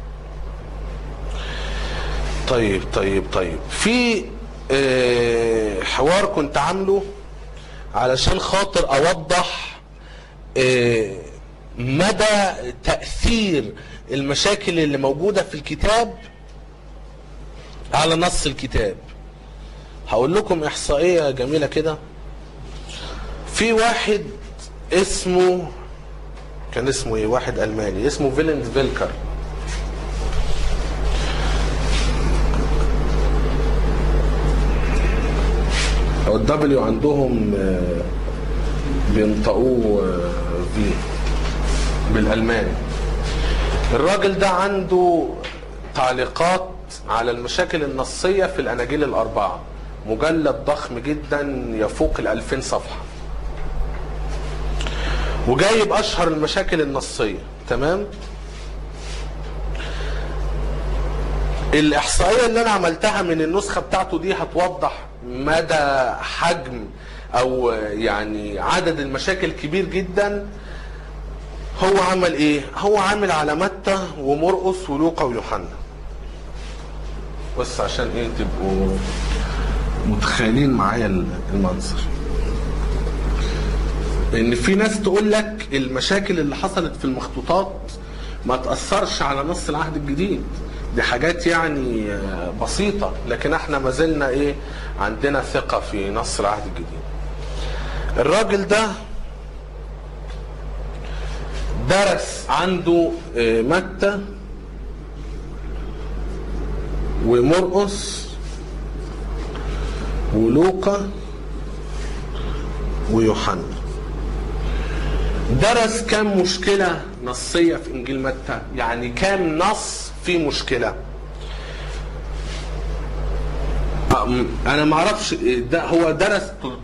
طيب طيب طيب في آه، حوار كنت عامله علشان خاطر اوضح آه، مدى تأثير المشاكل اللي موجودة في الكتاب على نص الكتاب هقول لكم احصائية جميلة كده في واحد اسمه كان اسمه ايه واحد الماني اسمه فيلند فيلكر هو الدبليو عندهم آه، بينطقوه آه، في بالالماني الراجل ده عنده تعليقات على المشاكل النصية في الأناجيل الأربعة مجلد ضخم جدا يفوق الألفين صفحة وجايب أشهر المشاكل النصية تمام الإحصائية اللي أنا عملتها من النسخة بتاعته دي هتوضح مدى حجم أو يعني عدد المشاكل كبير جدا هو عمل ايه هو عامل على متى ومرقس ولوقا ويوحنا بس عشان ايه تبقوا متخيلين معايا المنظر ان في ناس تقول لك المشاكل اللي حصلت في المخطوطات ما تأثرش على نص العهد الجديد دي حاجات يعني آه، بسيطة لكن احنا ما زلنا ايه عندنا ثقة في نص العهد الجديد الراجل ده درس عنده آه، متى ومرقس ولوقا ويوحنا درس كام مشكلة نصية في إنجيل متى يعني كام نص فيه مشكلة أم- أنا ما أعرفش ده هو درس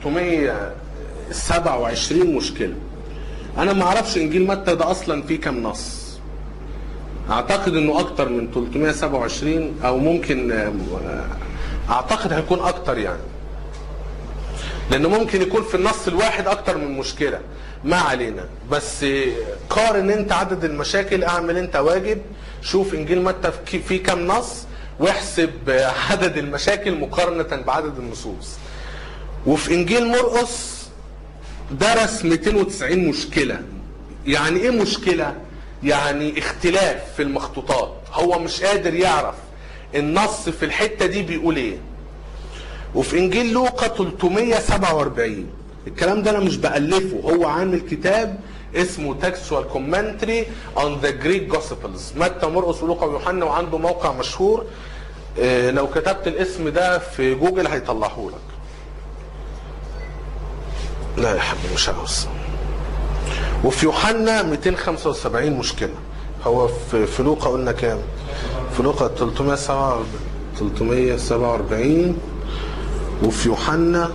327 مشكلة أنا ما أعرفش إنجيل متى ده أصلا فيه كام نص اعتقد انه اكتر من 327 او ممكن آه، اعتقد هيكون اكتر يعني لانه ممكن يكون في النص الواحد اكتر من مشكله ما علينا بس آه، قارن انت عدد المشاكل اعمل انت واجب شوف انجيل متى في- فيه كام نص واحسب آه، عدد المشاكل مقارنه بعدد النصوص وفي انجيل مرقس درس 290 مشكلة يعني ايه مشكلة يعني اختلاف في المخطوطات هو مش قادر يعرف النص في الحتة دي بيقول ايه وفي انجيل لوقا 347 الكلام ده انا مش بألفه هو عامل كتاب اسمه textual commentary on the Greek Gospels متى مرقس ولوقا ويوحنا وعنده موقع مشهور آه، لو كتبت الاسم ده في جوجل هيطلعه لك لا يا حبيبي مش عاوز وفي يوحنا 275 مشكلة هو في في لوقا قلنا كام؟ في لوقا 347 347 وفي يوحنا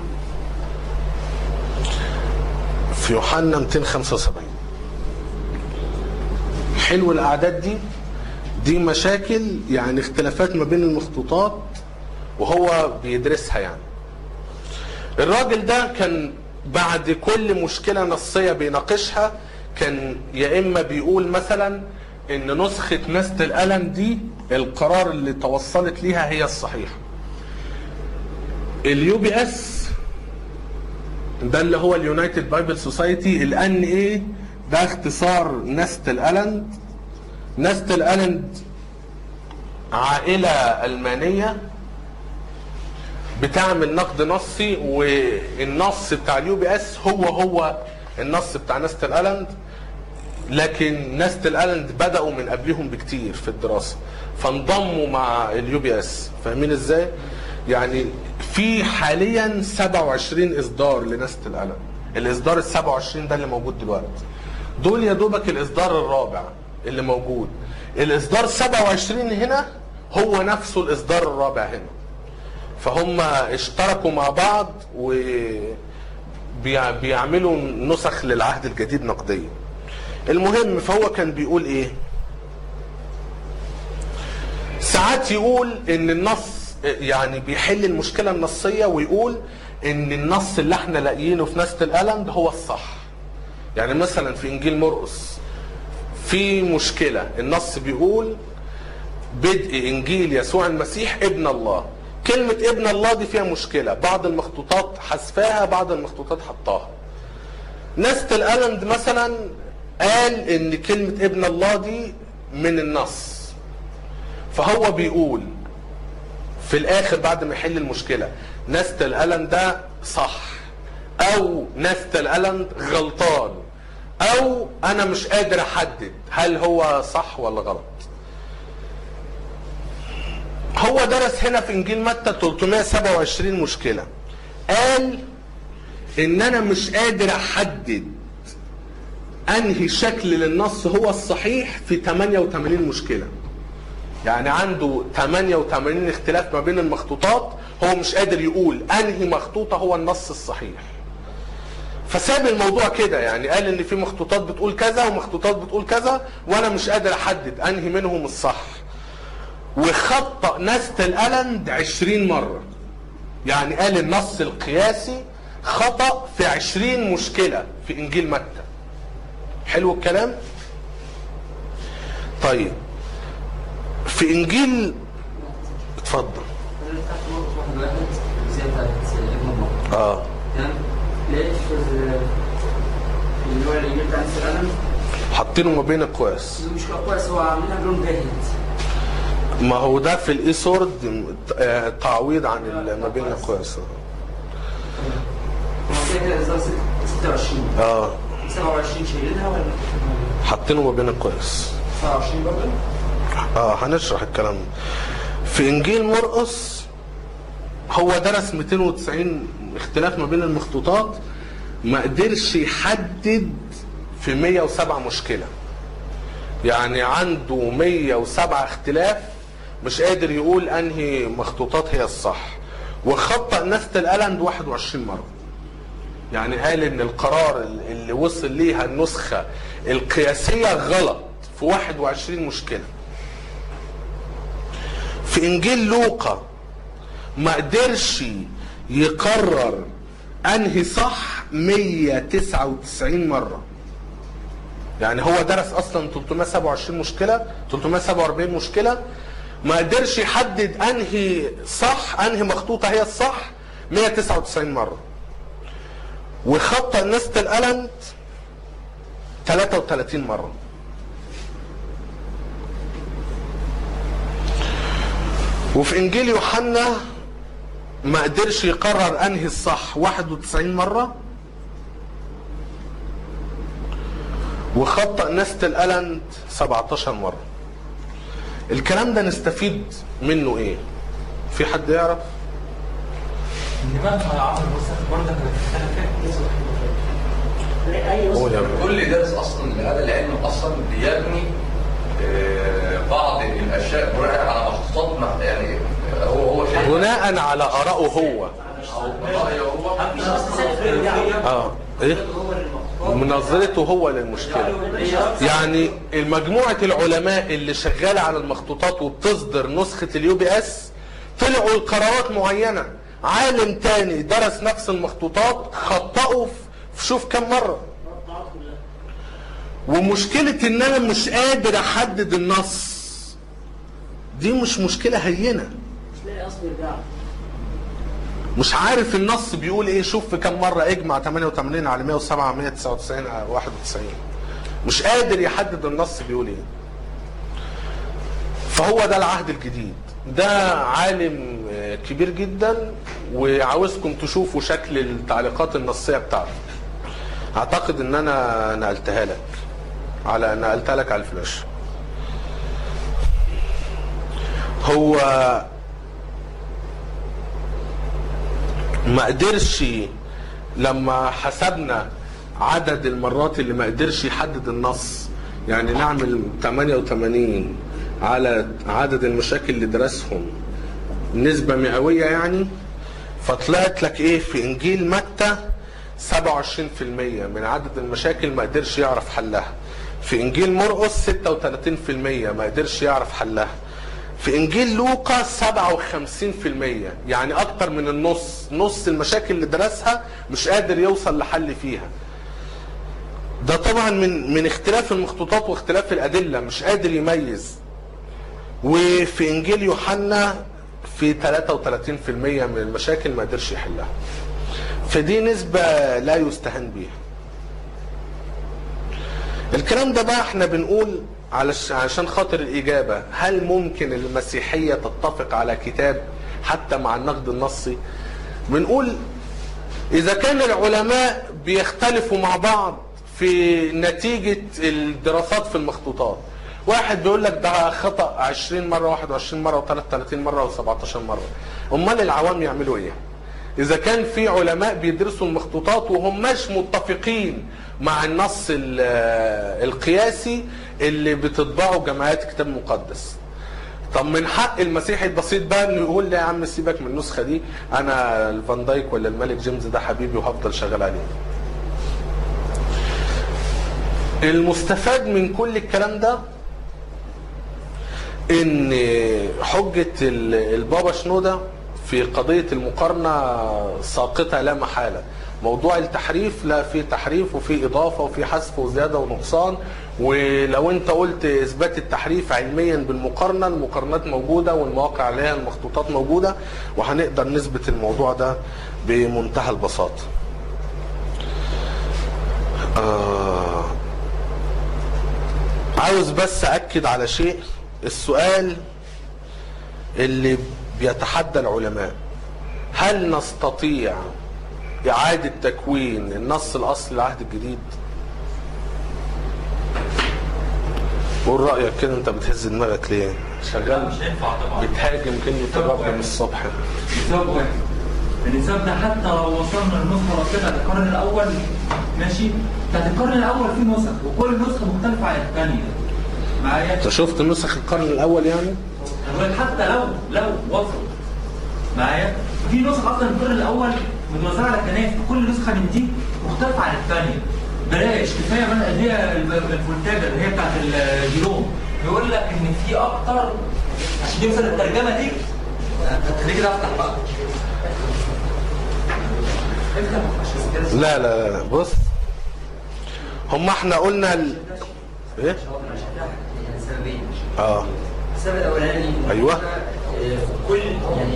في يوحنا 275 حلو الأعداد دي دي مشاكل يعني اختلافات ما بين المخطوطات وهو بيدرسها يعني الراجل ده كان بعد كل مشكلة نصية بيناقشها كان يا إما بيقول مثلا إن نسخة نست القلم دي القرار اللي توصلت ليها هي الصحيحة اليو بي اس ده اللي هو اليونايتد بايبل سوسايتي الان ايه ده اختصار نست الالند نست الالند عائلة ألمانية بتعمل نقد نصي والنص بتاع اليو بي اس هو هو النص بتاع نست الالند لكن نست الالند بداوا من قبلهم بكتير في الدراسه فانضموا مع اليو بي اس فاهمين ازاي يعني في حاليا 27 اصدار لنست الالند الاصدار ال 27 ده اللي موجود دلوقتي دول يا دوبك الاصدار الرابع اللي موجود الاصدار 27 هنا هو نفسه الاصدار الرابع هنا فهم اشتركوا مع بعض و بيع- بيعملوا نسخ للعهد الجديد نقديا المهم فهو كان بيقول ايه ساعات يقول ان النص يعني بيحل المشكله النصيه ويقول ان النص اللي احنا لاقيينه في نست الالم هو الصح يعني مثلا في انجيل مرقس في مشكله النص بيقول بدء انجيل يسوع المسيح ابن الله كلمة ابن الله دي فيها مشكلة بعض المخطوطات حذفاها بعض المخطوطات حطاها نست الالند مثلا قال ان كلمة ابن الله دي من النص فهو بيقول في الاخر بعد ما يحل المشكله نستل الن ده صح او نستل الن غلطان او انا مش قادر احدد هل هو صح ولا غلط هو درس هنا في انجيل متى 327 مشكله قال ان انا مش قادر احدد انهي شكل للنص هو الصحيح في 88 مشكله يعني عنده 88 اختلاف ما بين المخطوطات هو مش قادر يقول انهي مخطوطه هو النص الصحيح فساب الموضوع كده يعني قال ان في مخطوطات بتقول كذا ومخطوطات بتقول كذا وانا مش قادر احدد انهي منهم الصح وخطأ نستل ألند 20 مرة يعني قال النص القياسي خطأ في 20 مشكلة في إنجيل متى حلو الكلام طيب في إنجيل اتفضل انا فتحت مرقس واحد واحد زي بتاعت ابن الله اه تمام لقيت في ال- في اللي هو الايميل بتاع السلام حاطينه ما بين القواس مش كويس هو عاملينها بلون باهت ما هو ده في الاي سورد آه، تعويض عن ال- ما بين القواس هو كده كده نظام 26 اه 27 شايلينها ولا حاطينه ما بين القواس 27 برضه؟ اه هنشرح الكلام ده. في انجيل مرقس هو درس 290 اختلاف ما بين المخطوطات ما قدرش يحدد في 107 مشكلة يعني عنده 107 اختلاف مش قادر يقول انهي مخطوطات هي الصح وخطأ نست الألند 21 مرة يعني قال ان القرار اللي وصل ليها النسخة القياسية غلط في 21 مشكلة في انجيل لوقا ما قدرش يقرر انهي صح 199 مره يعني هو درس اصلا 327 مشكله 347 مشكله ما قدرش يحدد انهي صح انهي مخطوطه هي الصح 199 مره وخطأ نست الألند 33 مره وفي انجيل يوحنا ما قدرش يقرر انهي الصح 91 مره وخطأ نست الألند 17 مره الكلام ده نستفيد منه ايه في حد يعرف ان بقى في عمر الوسط برضه كانت اختلفت قول يا ابني. كل درس اصلا هذا العلم اصلا بيبني آه، بعض الاشياء بناء على مخطوطات مع- يعني هو هو شيء بناء على آرائه هو رأيه هو اه ايه من نظرته هو للمشكله يعني مجموعه العلماء اللي شغاله على المخطوطات وبتصدر نسخه اليو بي اس طلعوا القرارات معينه عالم تاني درس نفس المخطوطات خطأوا في شوف كم مره ومشكله ان انا مش قادر احدد النص دي مش مشكله هينه تلاقي اصل يرجع مش عارف النص بيقول ايه شوف في كم مره اجمع 88 على 107 199 على 91 مش قادر يحدد النص بيقول ايه فهو ده العهد الجديد ده عالم آه، كبير جدا وعاوزكم تشوفوا شكل التعليقات النصيه بتاعته اعتقد ان انا نقلتها لك على نقلتها لك على الفلاش هو ما قدرش لما حسبنا عدد المرات اللي ما قدرش يحدد النص يعني نعمل 88 على عدد المشاكل اللي درسهم نسبة مئوية يعني فطلعت لك ايه في انجيل متى 27% من عدد المشاكل ما قدرش يعرف حلها في انجيل مرقس 36% ما قدرش يعرف حلها في انجيل لوقا 57% يعني اكتر من النص نص المشاكل اللي درسها مش قادر يوصل لحل فيها ده طبعا من من اختلاف المخطوطات واختلاف الادله مش قادر يميز وفي انجيل يوحنا في 33% من المشاكل ما قدرش يحلها فدي نسبة لا يستهان بيها الكلام ده بقى احنا بنقول علش- علشان خاطر الإجابة هل ممكن المسيحية تتفق على كتاب حتى مع النقد النصي بنقول إذا كان العلماء بيختلفوا مع بعض في نتيجة الدراسات في المخطوطات واحد بيقول لك ده خطأ 20 مرة 21 مرة و33 مرة و17 مرة أمال العوام يعملوا إيه؟ إذا كان في علماء بيدرسوا المخطوطات وهم مش متفقين مع النص ال- القياسي اللي بتطبعه جماعات كتاب مقدس طب من حق المسيحي البسيط بقى انه يقول لي يا عم سيبك من النسخه دي انا الفان دايك ولا الملك جيمس ده حبيبي وهفضل شغال عليه. المستفاد من كل الكلام ده ان حجه ال- البابا شنوده في قضيه المقارنه ساقطه لا محاله. موضوع التحريف لا في تحريف وفي اضافه وفي حذف وزياده ونقصان ولو انت قلت اثبات التحريف علميا بالمقارنه المقارنات موجوده والمواقع عليها المخطوطات موجوده وهنقدر نثبت الموضوع ده بمنتهى البساطه. آه عاوز بس اكد على شيء السؤال اللي بيتحدى العلماء هل نستطيع إعادة تكوين النص الأصلي للعهد الجديد؟ قول رأيك كده أنت بتهز دماغك ليه؟ شغال مش هينفع طبعا بتهاجم كلمة الرب من الصبح لسبب واحد النساب ده حتى لو وصلنا للنسخه كده القرن الاول ماشي بتاعت القرن الاول فيه نسخ وكل نسخه مختلفه عن الثانيه معايا أنت شفت نسخ القرن الأول يعني؟ بقول لك حتى لو لو وصل معايا في نسخ اصلا القرن الاول متوزعه على كنائس كل نسخه من دي مختلفه عن الثانيه بلاش كفايه بقى اللي هي الفولتاجا اللي هي بتاعت الجيروم بيقول لك ان في اكتر عشان يوصل الترجمه دي خليك كده افتح بقى افتح عشان كده لا لا لا بص هم احنا قلنا ال... ايه؟ سببين اه السبب الاولاني أيوة. آه، كل يعني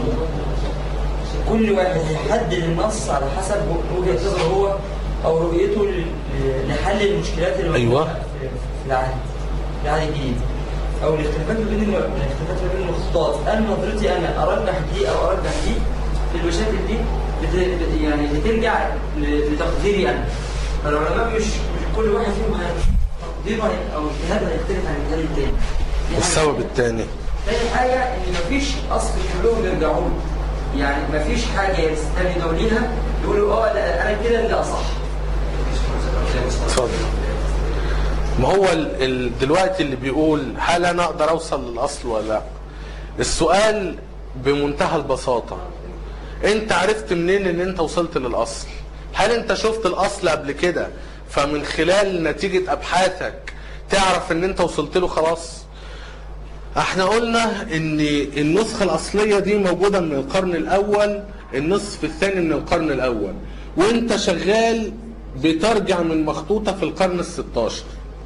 كل واحد يحدد النص على حسب وجهه نظره هو او رؤيته ل- لحل المشكلات اللي موجودة أيوة. في في العهد العهد الجديد او الاختلافات ما بين الم- الاختلافات ما بين المخطوطات انا نظرتي انا ارجح دي او ارجح دي في المشاكل دي بت... بت- يعني بترجع ل- لتقديري انا فالعلماء مش مش كل واحد فيهم هي- تقديره هي- او اجتهاده هيختلف عن الاجتهاد التاني دي حاجة. السبب الثاني تاني حاجة إن مفيش أصل كلهم يرجعوا له يعني مفيش حاجة يستندوا ليها يقولوا اه لا أنا كده اللي أصح اتفضل ما هو ال... ال... دلوقتي اللي بيقول هل انا اقدر اوصل للاصل ولا لا السؤال بمنتهى البساطة انت عرفت منين ان انت وصلت للاصل هل انت شفت الاصل قبل كده فمن خلال نتيجة ابحاثك تعرف ان انت وصلت له خلاص احنا قلنا ان النسخة الاصلية دي موجودة من القرن الاول النصف الثاني من القرن الاول وانت شغال بترجع من مخطوطة في القرن الستاشر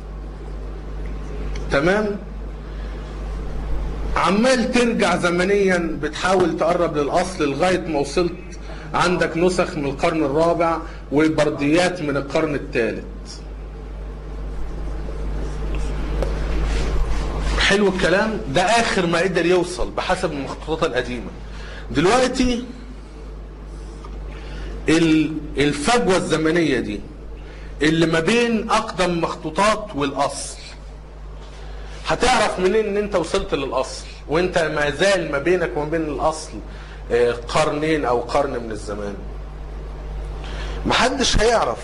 تمام عمال ترجع زمنيا بتحاول تقرب للاصل لغاية ما وصلت عندك نسخ من القرن الرابع وبرديات من القرن الثالث حلو الكلام ده اخر ما قدر يوصل بحسب المخطوطات القديمه دلوقتي ال- الفجوه الزمنيه دي اللي ما بين اقدم مخطوطات والاصل هتعرف منين ان انت وصلت للاصل وانت ما زال ما بينك وما بين الاصل آه، قرنين او قرن من الزمان محدش هيعرف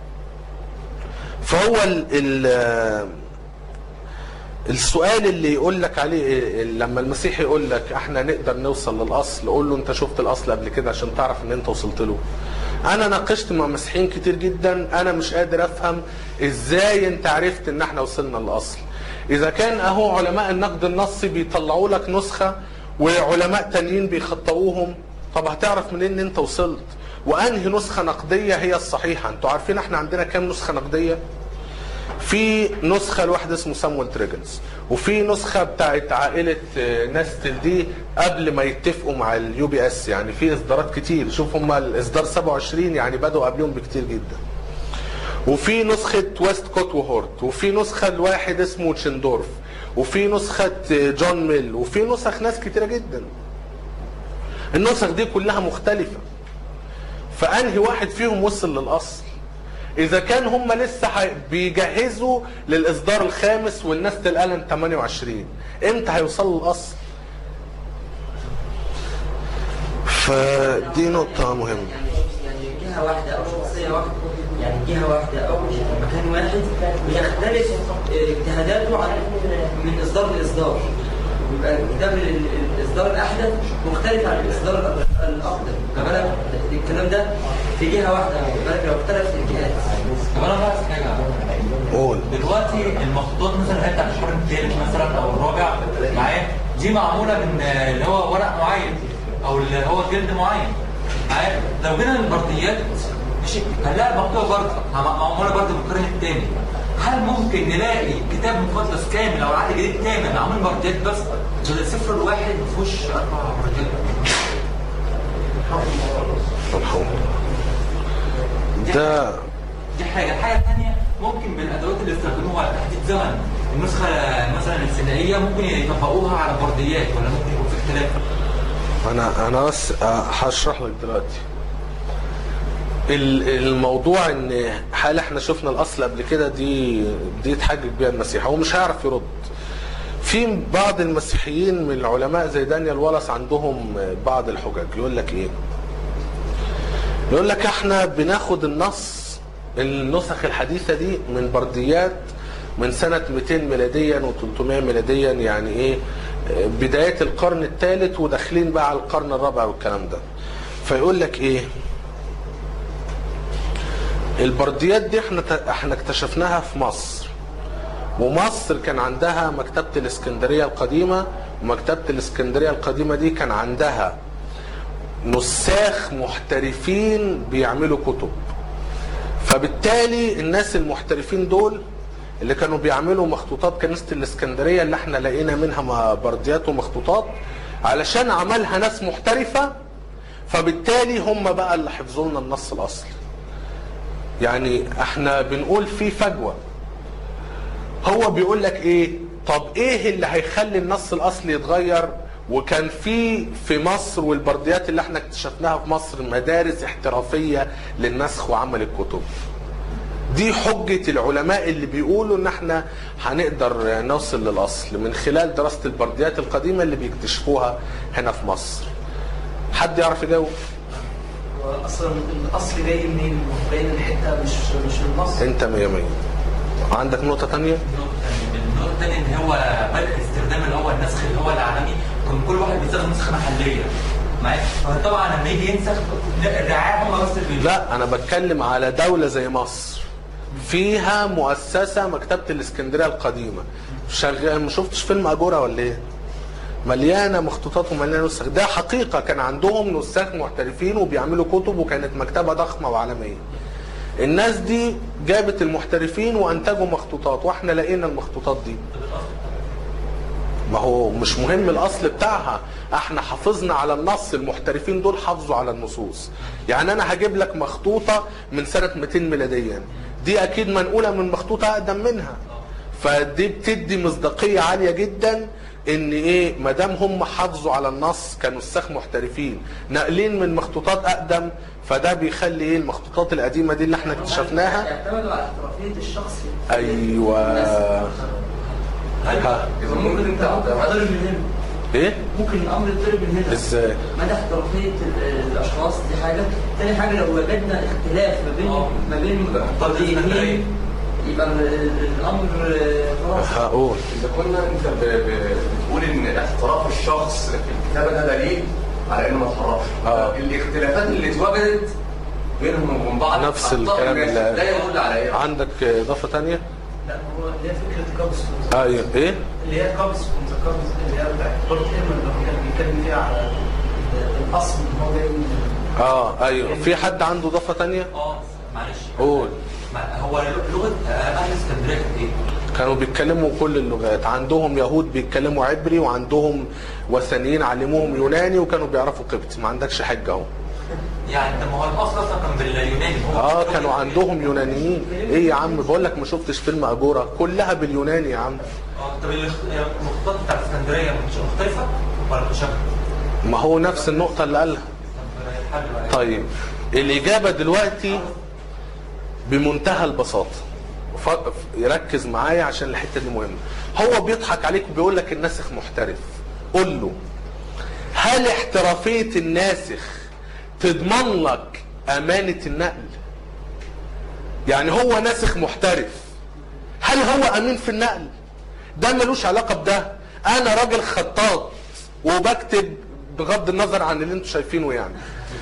فهو ال ال السؤال اللي يقول لك عليه إيه؟ لما المسيح يقول لك احنا نقدر نوصل للاصل قول له انت شفت الاصل قبل كده عشان تعرف ان انت وصلت له انا ناقشت مع مسيحيين كتير جدا انا مش قادر افهم ازاي انت عرفت ان احنا وصلنا للاصل اذا كان اهو علماء النقد النصي بيطلعوا لك نسخه وعلماء تانيين بيخطئوهم طب هتعرف منين ان انت وصلت وانهي نسخه نقديه هي الصحيحه انتوا عارفين احنا عندنا كام نسخه نقديه في نسخة لواحد اسمه سامويل تريجنز وفي نسخة بتاعت عائلة آه، ناستل دي قبل ما يتفقوا مع اليو بي اس يعني في اصدارات كتير شوف هم الاصدار 27 يعني بدأوا قبلهم بكتير جدا وفي نسخة ويست كوت وهورت وفي نسخة لواحد اسمه تشندورف وفي نسخة جون ميل وفي نسخ ناس كتيرة جدا النسخ دي كلها مختلفة فأنهي واحد فيهم وصل للأصل إذا كان هم لسه حي- بيجهزوا للإصدار الخامس والناس القلم 28 إمتى هيوصلوا للأصل؟ فدي نقطة مهمة يعني يعني جهه واحده او شخصيه واحده يعني جهه واحده او مكان واحد بيختلف اجتهاداته عن من اصدار لاصدار يبقى كتاب ال- ال- الاصدار الاحدث مختلف عن الاصدار الأق- الاقدم خد بالك الكلام ده في جهه واحده خد بالك لو اختلف الجهات طب انا بقى حاجه قول دلوقتي المخطوطات مثلا هي بتاعت الشهر الثالث مثلا او الرابع معايا دي معموله من آه، اللي هو ورق معين او اللي هو جلد معين معايا لو جينا للبرديات ماشي هنلاقي المخطوطه برضه معموله برضه في القرن الثاني هل ممكن نلاقي كتاب مقدس كامل او عهد جديد كامل معمول برديات بس ده السفر الواحد ما فيهوش اربع برديات الحمد لله ده دي حاجه الحاجه الثانيه ممكن بالادوات اللي استخدموها لتحديد زمن النسخه مثلا الثنائيه ممكن يطبقوها على برديات ولا ممكن يكون في اختلاف انا انا بس آه، هشرح لك دلوقتي ال- الموضوع ان هل احنا شفنا الاصل قبل كده دي دي يتحجج بيها المسيح هو مش هيعرف يرد في بعض المسيحيين من العلماء زي دانيال والاس عندهم بعض الحجج يقول لك ايه يقول لك احنا بناخد النص النسخ الحديثة دي من برديات من سنة 200 ميلاديا و300 ميلاديا يعني ايه اه، بداية القرن الثالث وداخلين بقى على القرن الرابع والكلام ده فيقول لك ايه البرديات دي احنا احنا اكتشفناها في مصر ومصر كان عندها مكتبة الاسكندرية القديمة ومكتبة الاسكندرية القديمة دي كان عندها نساخ محترفين بيعملوا كتب فبالتالي الناس المحترفين دول اللي كانوا بيعملوا مخطوطات كنيسة الاسكندرية اللي احنا لقينا منها م- برديات ومخطوطات علشان عملها ناس محترفة فبالتالي هم بقى اللي حفظوا لنا النص الاصلي يعني احنا بنقول في فجوه هو بيقول لك ايه طب ايه اللي هيخلي النص الاصلي يتغير وكان في في مصر والبرديات اللي احنا اكتشفناها في مصر مدارس احترافيه للنسخ وعمل الكتب دي حجة العلماء اللي بيقولوا ان احنا هنقدر نوصل للاصل من خلال دراسة البرديات القديمة اللي بيكتشفوها هنا في مصر حد يعرف يجاوب هو اصلا الاصل جاي منين؟ جاي من حته مش مش من مصر انت مية مية عندك نقطة تانية النقطة الثانية ان هو بدأ استخدام اللي هو النسخ اللي هو العالمي كان كل واحد بيستخدم نسخة محلية معايا فطبعا لما يجي ينسخ الرعاية هم بس اللي لا انا بتكلم على دولة زي مصر فيها مؤسسة مكتبة الاسكندرية القديمة شغال ما شفتش فيلم اجورة ولا ايه مليانة مخطوطات ومليانة نسخ ده حقيقة كان عندهم نساخ محترفين وبيعملوا كتب وكانت مكتبة ضخمة وعالمية الناس دي جابت المحترفين وانتجوا مخطوطات واحنا لقينا المخطوطات دي ما هو مش مهم الاصل بتاعها احنا حافظنا على النص المحترفين دول حافظوا على النصوص يعني انا هجيب لك مخطوطه من سنه 200 ميلاديا دي اكيد منقوله من مخطوطه اقدم منها فدي بتدي مصداقيه عاليه جدا ان ايه ما دام هم حافظوا على النص كنساخ محترفين ناقلين من مخطوطات اقدم فده بيخلي ايه المخطوطات القديمه دي اللي احنا اكتشفناها يعتمدوا على احترافيه الشخص ايوه ها اذا ممكن انت يضرب تعتمد من هنا ايه ممكن الامر يضرب من هنا ازاي مدى احترافيه ال- الاشخاص دي حاجه تاني حاجه لو وجدنا اختلاف ما بين آه. ما بين طب قضيتين يبقى ال- الامر آه، خلاص هقول اذا كنا انت ب- ب- بتقول ان احتراف الشخص في الكتابه ده دليل على انه ما اتحرفش آه. الاختلافات اللي اتوجدت بينهم وبين بعض نفس أخطاء الكلام الناس. اللي- ده يدل على ايه؟ عندك اضافه تانية لا هو اللي هي فكره قبض ايوه ايه اللي هي قبض قبض اللي هي بتاعت بورت ايمن اللي هو كان بيتكلم فيها على الاصل ان هو جاي من اه ايوه في حد عنده اضافه تانية اه معلش قول ما- هو لغة آه، اهل اسكندرية كانت ايه؟ كانوا بيتكلموا كل اللغات عندهم يهود بيتكلموا عبري وعندهم وثنيين علموهم يوناني وكانوا بيعرفوا قبطي ما عندكش حجه اهو يعني ده ما هو الاصل اصلا كان باليوناني هو اه كانوا عندهم يونانيين ايه يا عم بقول لك ما شفتش فيلم اجورا كلها باليوناني يا عم اه طب الاخ- المخطوطات بتاعت اسكندريه مش مختلفه ولا متشابهه؟ ما هو نفس النقطة اللي قالها طب الحل بقى إيه؟ طيب الإجابة دلوقتي بمنتهى البساطة ف- ف- يركز معايا عشان الحتة دي مهمة هو بيضحك عليك وبيقول لك الناسخ محترف قول له هل احترافية الناسخ تضمن لك أمانة النقل يعني هو ناسخ محترف هل هو أمين في النقل ده ملوش علاقة بده أنا راجل خطاط وبكتب بغض النظر عن اللي انتوا شايفينه يعني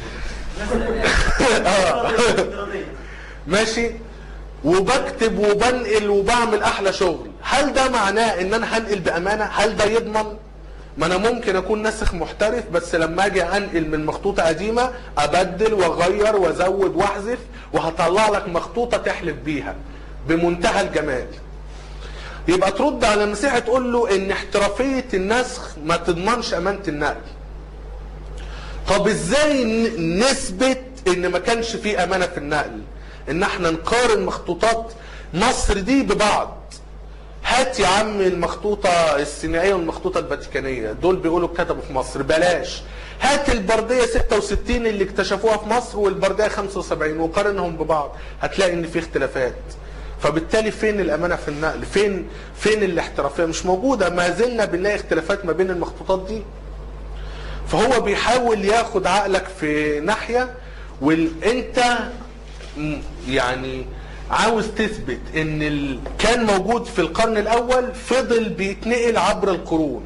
آه. ماشي وبكتب وبنقل وبعمل احلى شغل هل ده معناه ان انا هنقل بامانه هل ده يضمن ما انا ممكن اكون ناسخ محترف بس لما اجي انقل من مخطوطه قديمه ابدل واغير وازود واحذف وهطلع لك مخطوطه تحلف بيها بمنتهى الجمال يبقى ترد على المسيح تقول له ان احترافيه النسخ ما تضمنش امانه النقل طب ازاي ن- نثبت ان ما كانش في امانه في النقل ان احنا نقارن مخطوطات مصر دي ببعض هات يا عم المخطوطة السينائية والمخطوطة الفاتيكانية دول بيقولوا اتكتبوا في مصر بلاش هات البردية 66 اللي اكتشفوها في مصر والبردية 75 وقارنهم ببعض هتلاقي ان في اختلافات فبالتالي فين الامانة في النقل فين فين الاحترافية مش موجودة ما زلنا بنلاقي اختلافات ما بين المخطوطات دي فهو بيحاول ياخد عقلك في ناحية وانت يعني عاوز تثبت ان ال... كان موجود في القرن الاول فضل بيتنقل عبر القرون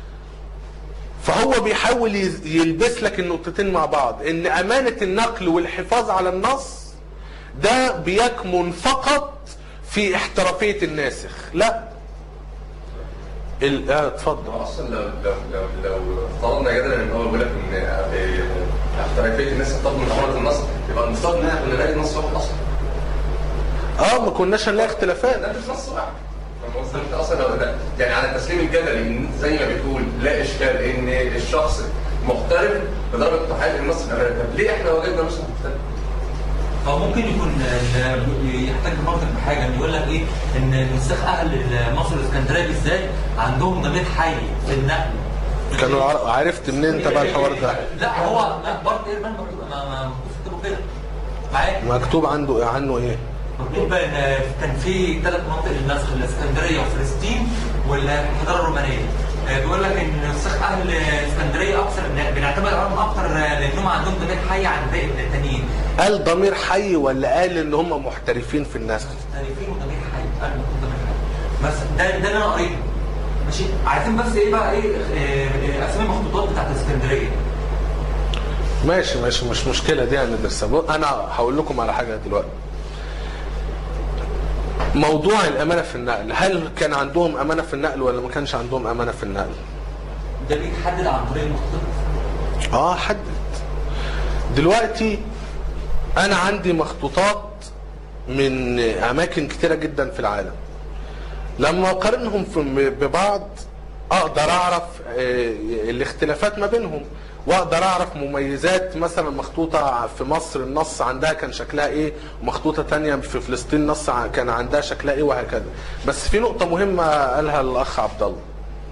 فهو بيحاول يز- يلبس لك النقطتين مع بعض ان امانة النقل والحفاظ على النص ده بيكمن فقط في احترافية الناسخ لا ال... اه اتفضل اصلا لو لو لو لو افترضنا جدلا ان هو بيقول لك ان آه، احترافيه الناس تضمن امانه النص يبقى المفترض ان احنا كنا نلاقي نص واحد اصلا اه ما كناش هنلاقي اختلافات نلاقي نص واحد فاهم قصدي؟ انت اصلا لو ده يعني على التسليم الجدلي ان انت زي ما بتقول لا اشكال ان الشخص محترف لدرجه تحقيق النص الامانه طب ليه احنا وجدنا نص مختلف؟ هو ممكن يكون ال- يحتاج برضك بحاجه ان يقول لك ايه ان نساخ اهل مصر الاسكندريه بالذات عندهم ضمير حي في النقل كانوا عر- عرفت منين انت بقى الحوار ده لا هو لا برضه ايرمان مكتوب ما- ما- مكتوب في كتابه كده معايا مكتوب عنده عنه ايه مكتوب ان كان في ثلاث مناطق للنسخ الاسكندريه وفلسطين والحضاره الرومانيه آه، بيقول لك ان نساخ اهل اسكندريه اكثر بنعتبر عنهم اكثر لانهم عندهم ضمير حي عن باقي التانيين قال ضمير حي ولا قال ان هم محترفين في النسخ مختلفين وضمير حي قال مكتوب ضمير حي بس ده ده اللي انا قريته ماشي عايزين بس ايه بقى ايه آه، اسامي المخطوطات بتاعت اسكندريه ماشي ماشي مش مشكله دي هندرسها بص، انا هقول لكم على حاجه دلوقتي موضوع الامانه في النقل هل كان عندهم امانه في النقل ولا ما كانش عندهم امانه في النقل ده بيتحدد عن طريق المخطوطات اه حدد دلوقتي انا عندي مخطوطات من اماكن كتيره جدا في العالم لما اقارنهم في- ببعض اقدر اعرف آه، الاختلافات ما بينهم واقدر اعرف مميزات مثلا مخطوطه في مصر النص عندها كان شكلها ايه ومخطوطه تانية في فلسطين النص ع- كان عندها شكلها ايه وهكذا بس في نقطه مهمه قالها الاخ عبد الله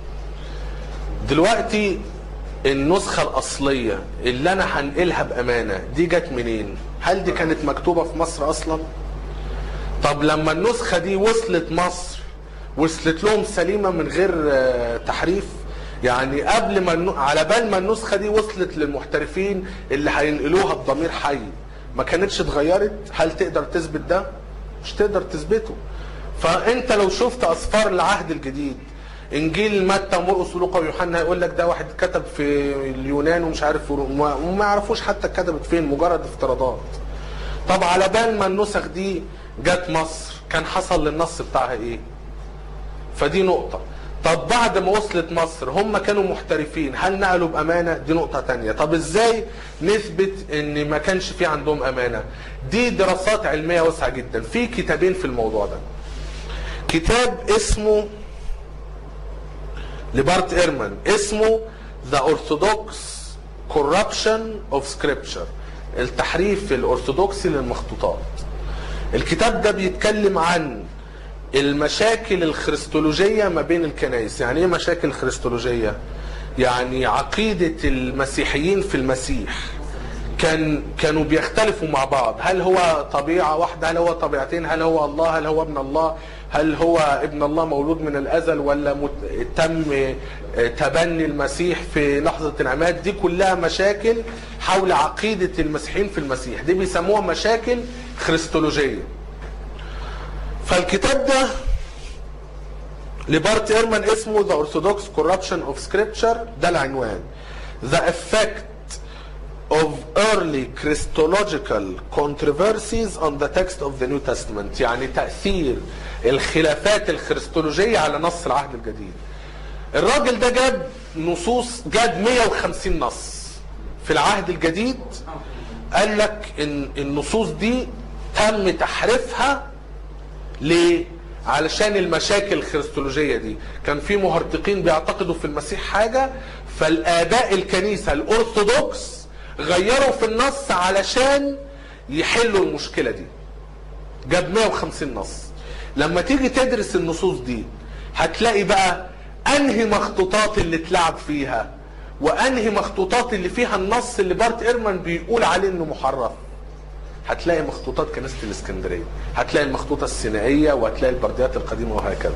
دلوقتي النسخة الأصلية اللي أنا هنقلها بأمانة دي جت منين؟ هل دي كانت مكتوبة في مصر أصلا؟ طب لما النسخة دي وصلت مصر وصلت لهم سليمة من غير آه، تحريف يعني قبل ما الن- على بال ما النسخة دي وصلت للمحترفين اللي هينقلوها بضمير حي ما كانتش اتغيرت هل تقدر تثبت ده؟ مش تقدر تثبته فانت لو شفت اسفار العهد الجديد انجيل متى مرقس ولوقا ويوحنا يقول لك ده واحد كتب في اليونان ومش عارف وما وما يعرفوش حتى كتبت فين مجرد افتراضات طب على بال ما النسخ دي جت مصر كان حصل للنص بتاعها ايه فدي نقطة طب بعد ما وصلت مصر هم كانوا محترفين هل نقلوا بأمانة دي نقطة تانية طب ازاي نثبت ان ما كانش في عندهم أمانة دي دراسات علمية واسعة جدا في كتابين في الموضوع ده كتاب اسمه لبارت ايرمان اسمه The Orthodox Corruption of Scripture التحريف الأرثوذكسي للمخطوطات الكتاب ده بيتكلم عن المشاكل الخريستولوجية ما بين الكنائس يعني ايه مشاكل خريستولوجية يعني عقيدة المسيحيين في المسيح كان كانوا بيختلفوا مع بعض هل هو طبيعة واحدة هل هو طبيعتين هل هو الله هل هو ابن الله هل هو ابن الله مولود من الأزل ولا مت... تم تبني المسيح في لحظة العماد دي كلها مشاكل حول عقيدة المسيحيين في المسيح دي بيسموها مشاكل خريستولوجية فالكتاب ده لبارت ايرمان اسمه The Orthodox Corruption of Scripture ده العنوان The Effect of Early Christological Controversies on the Text of the New Testament يعني تأثير الخلافات الخريستولوجية على نص العهد الجديد الراجل ده جاب نصوص جاب 150 نص في العهد الجديد قال لك ان النصوص دي تم تحريفها ليه؟ علشان المشاكل الخريستولوجية دي كان في مهرطقين بيعتقدوا في المسيح حاجة فالآباء الكنيسة الأرثوذكس غيروا في النص علشان يحلوا المشكلة دي جاب 150 نص لما تيجي تدرس النصوص دي هتلاقي بقى انهي مخطوطات اللي اتلعب فيها وانهي مخطوطات اللي فيها النص اللي بارت ايرمان بيقول عليه انه محرف هتلاقي مخطوطات كنيسه الاسكندريه هتلاقي المخطوطه السينائيه وهتلاقي البرديات القديمه وهكذا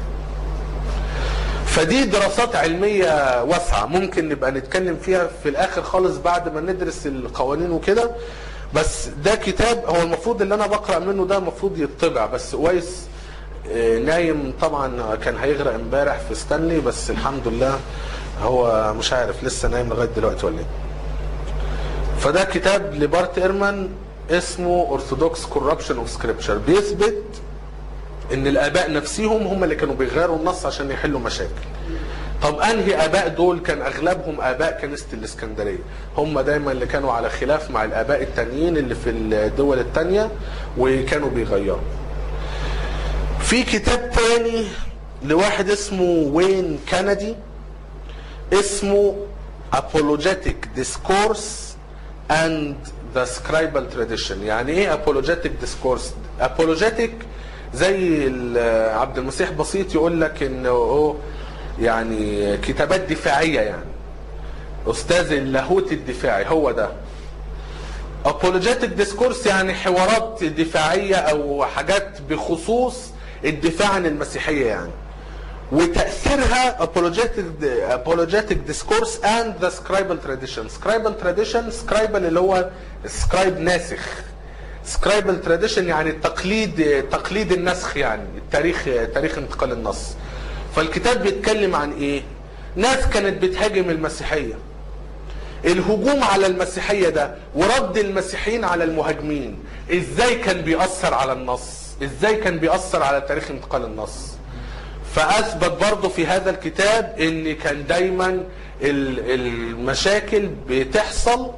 فدي دراسات علمية واسعة ممكن نبقى نتكلم فيها في الآخر خالص بعد ما ندرس القوانين وكده بس ده كتاب هو المفروض اللي أنا بقرأ منه ده المفروض يطبع بس كويس آه، نايم طبعا كان هيغرق امبارح في ستانلي بس الحمد لله هو مش عارف لسه نايم لغاية دلوقتي ولا ايه فده كتاب لبارت ايرمان اسمه Orthodox Corruption of Scripture بيثبت ان الاباء نفسهم هم اللي كانوا بيغيروا النص عشان يحلوا مشاكل طب انهي اباء دول كان اغلبهم اباء كنيسه الاسكندريه هم دايما اللي كانوا على خلاف مع الاباء التانيين اللي في الدول التانية وكانوا بيغيروا في كتاب تاني لواحد اسمه وين كندي اسمه Apologetic Discourse and the Scribal Tradition يعني ايه Apologetic Discourse Apologetic زي ال- عبد المسيح بسيط يقول لك انه هو يعني كتابات دفاعية يعني استاذ اللاهوت الدفاعي هو ده apologetic discourse يعني حوارات دفاعية او حاجات بخصوص الدفاع عن المسيحية يعني وتأثيرها apologetic apologetic discourse and the scribal tradition scribal tradition scribal اللي هو scribe ناسخ scribal tradition يعني التقليد تقليد النسخ يعني التاريخ تاريخ انتقال النص فالكتاب بيتكلم عن ايه ناس كانت بتهاجم المسيحيه الهجوم على المسيحيه ده ورد المسيحيين على المهاجمين ازاي كان بيأثر على النص ازاي كان بيأثر على تاريخ انتقال النص فاثبت برضه في هذا الكتاب ان كان دايما ال- المشاكل بتحصل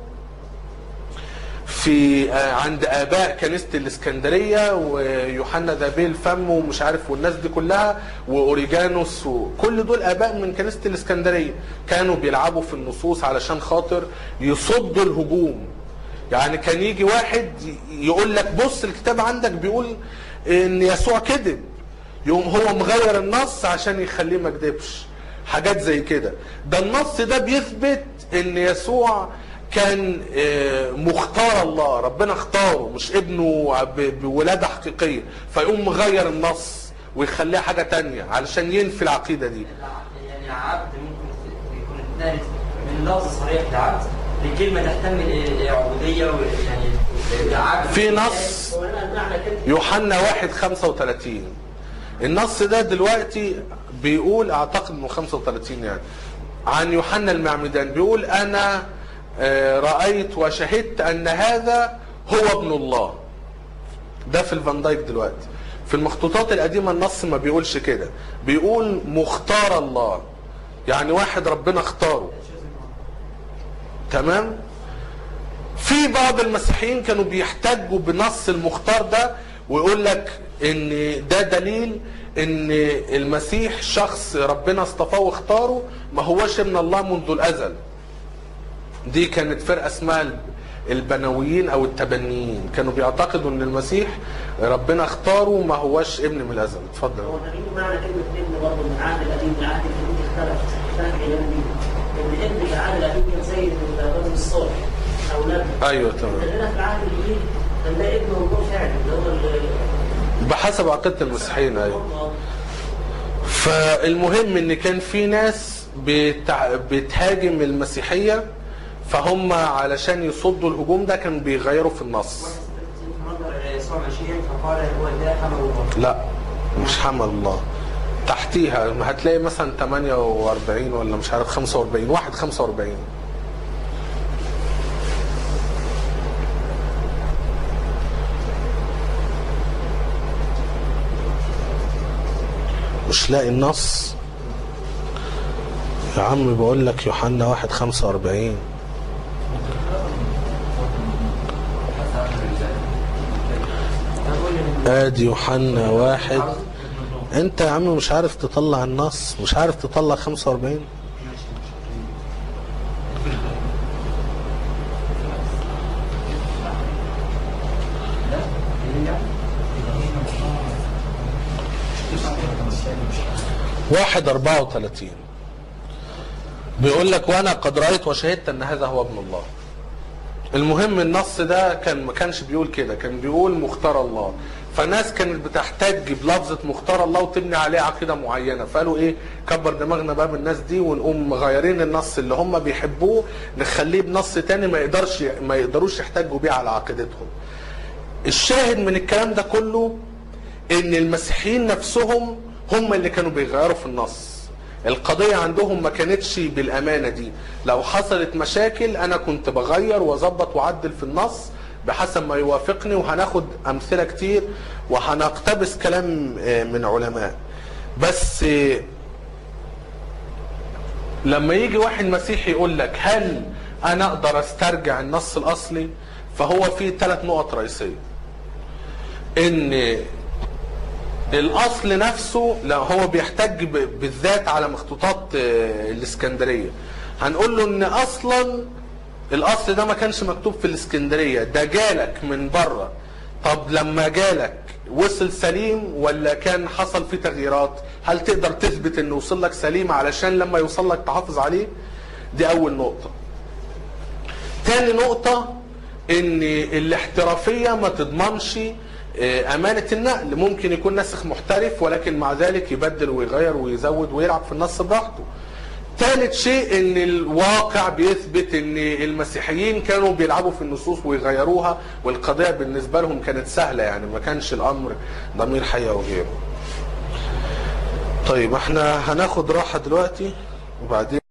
في آه، عند اباء كنيسه الاسكندريه ويوحنا ذابيل الفم ومش عارف والناس دي كلها واوريجانوس وكل دول اباء من كنيسه الاسكندريه كانوا بيلعبوا في النصوص علشان خاطر يصدوا الهجوم يعني كان يجي واحد يقول لك بص الكتاب عندك بيقول ان يسوع كذب يقوم هو مغير النص عشان يخليه ما كذبش حاجات زي كده ده النص ده بيثبت ان يسوع كان آه، مختار الله ربنا اختاره مش ابنه ب- بولادة حقيقية فيقوم مغير النص ويخليها حاجة تانية علشان ينفي العقيدة دي يعني عبد ممكن يكون اتنقلت من لفظ صريح لعبد لكلمه تحتمل عبوديه يعني عبد في نص يوحنا واحد خمسة وتلاتين النص ده دلوقتي بيقول اعتقد انه 35 يعني عن يوحنا المعمدان بيقول انا آه، رأيت وشهدت ان هذا هو ابن الله ده في الفان دايك دلوقتي في المخطوطات القديمة النص ما بيقولش كده بيقول مختار الله يعني واحد ربنا اختاره تمام في بعض المسيحيين كانوا بيحتجوا بنص المختار ده ويقول لك ان ده دليل ان المسيح شخص ربنا اصطفاه واختاره ما هوش من الله منذ الازل دي كانت فرقه اسمها البنويين او التبنيين كانوا بيعتقدوا ان المسيح ربنا اختاره ما هوش ابن من الازل اتفضل هو تغيير معنى كلمة ابن برضه من العهد القديم للعهد الجديد اختلف اختلف جانبي ان ابن في العهد القديم كان سيد الرجل الصالح او نبي ايوه تمام هنا في العهد الجديد هنلاقي ابن موجود فعلا اللي هو ال- بحسب عقيده المسيحيين ايوه آه. فالمهم ان كان في ناس بتع... بتهاجم المسيحيه فهم علشان يصدوا الهجوم ده كانوا بيغيروا في النص نظر يسوع ماشيا فقال هو ده حمل الله لا مش حمل الله تحتيها هتلاقي مثلا 48 ولا مش عارف 45 واحد 45 مش لاقي النص يا عم بقول لك يوحنا واحد 45 ادي يوحنا واحد انت يا عم مش عارف تطلع النص مش عارف تطلع 45 واحد أربعة وثلاثين بيقول لك وأنا قد رأيت وشهدت أن هذا هو ابن الله المهم النص ده كان ما كانش بيقول كده كان بيقول مختار الله فناس كانت بتحتج بلفظة مختار الله وتبني عليه عقيدة معينة فقالوا ايه كبر دماغنا بقى من الناس دي ونقوم مغيرين النص اللي هم بيحبوه نخليه بنص تاني ما يقدرش ما يقدروش يحتجوا بيه على عقيدتهم الشاهد من الكلام ده كله ان المسيحيين نفسهم هم اللي كانوا بيغيروا في النص القضية عندهم ما كانتش بالأمانة دي لو حصلت مشاكل أنا كنت بغير وأظبط وأعدل في النص بحسب ما يوافقني وهناخد أمثلة كتير وهنقتبس كلام آه، من علماء بس آه، لما يجي واحد مسيحي يقول لك هل أنا أقدر أسترجع النص الأصلي فهو فيه ثلاث نقط رئيسية إن الاصل نفسه لا هو بيحتج ب- بالذات على مخطوطات آه، الاسكندريه هنقول له ان اصلا الاصل ده ما كانش مكتوب في الاسكندريه ده جالك من بره طب لما جالك وصل سليم ولا كان حصل فيه تغييرات هل تقدر تثبت انه وصل لك سليم علشان لما يوصل لك تحافظ عليه دي اول نقطه تاني نقطة ان الاحترافية ما تضمنش آه، امانة النقل ممكن يكون ناسخ محترف ولكن مع ذلك يبدل ويغير ويزود ويلعب في النص براحته ثالث شيء ان الواقع بيثبت ان المسيحيين كانوا بيلعبوا في النصوص ويغيروها والقضية بالنسبة لهم كانت سهلة يعني ما كانش الامر ضمير حي وغيره طيب احنا هناخد راحة دلوقتي وبعدين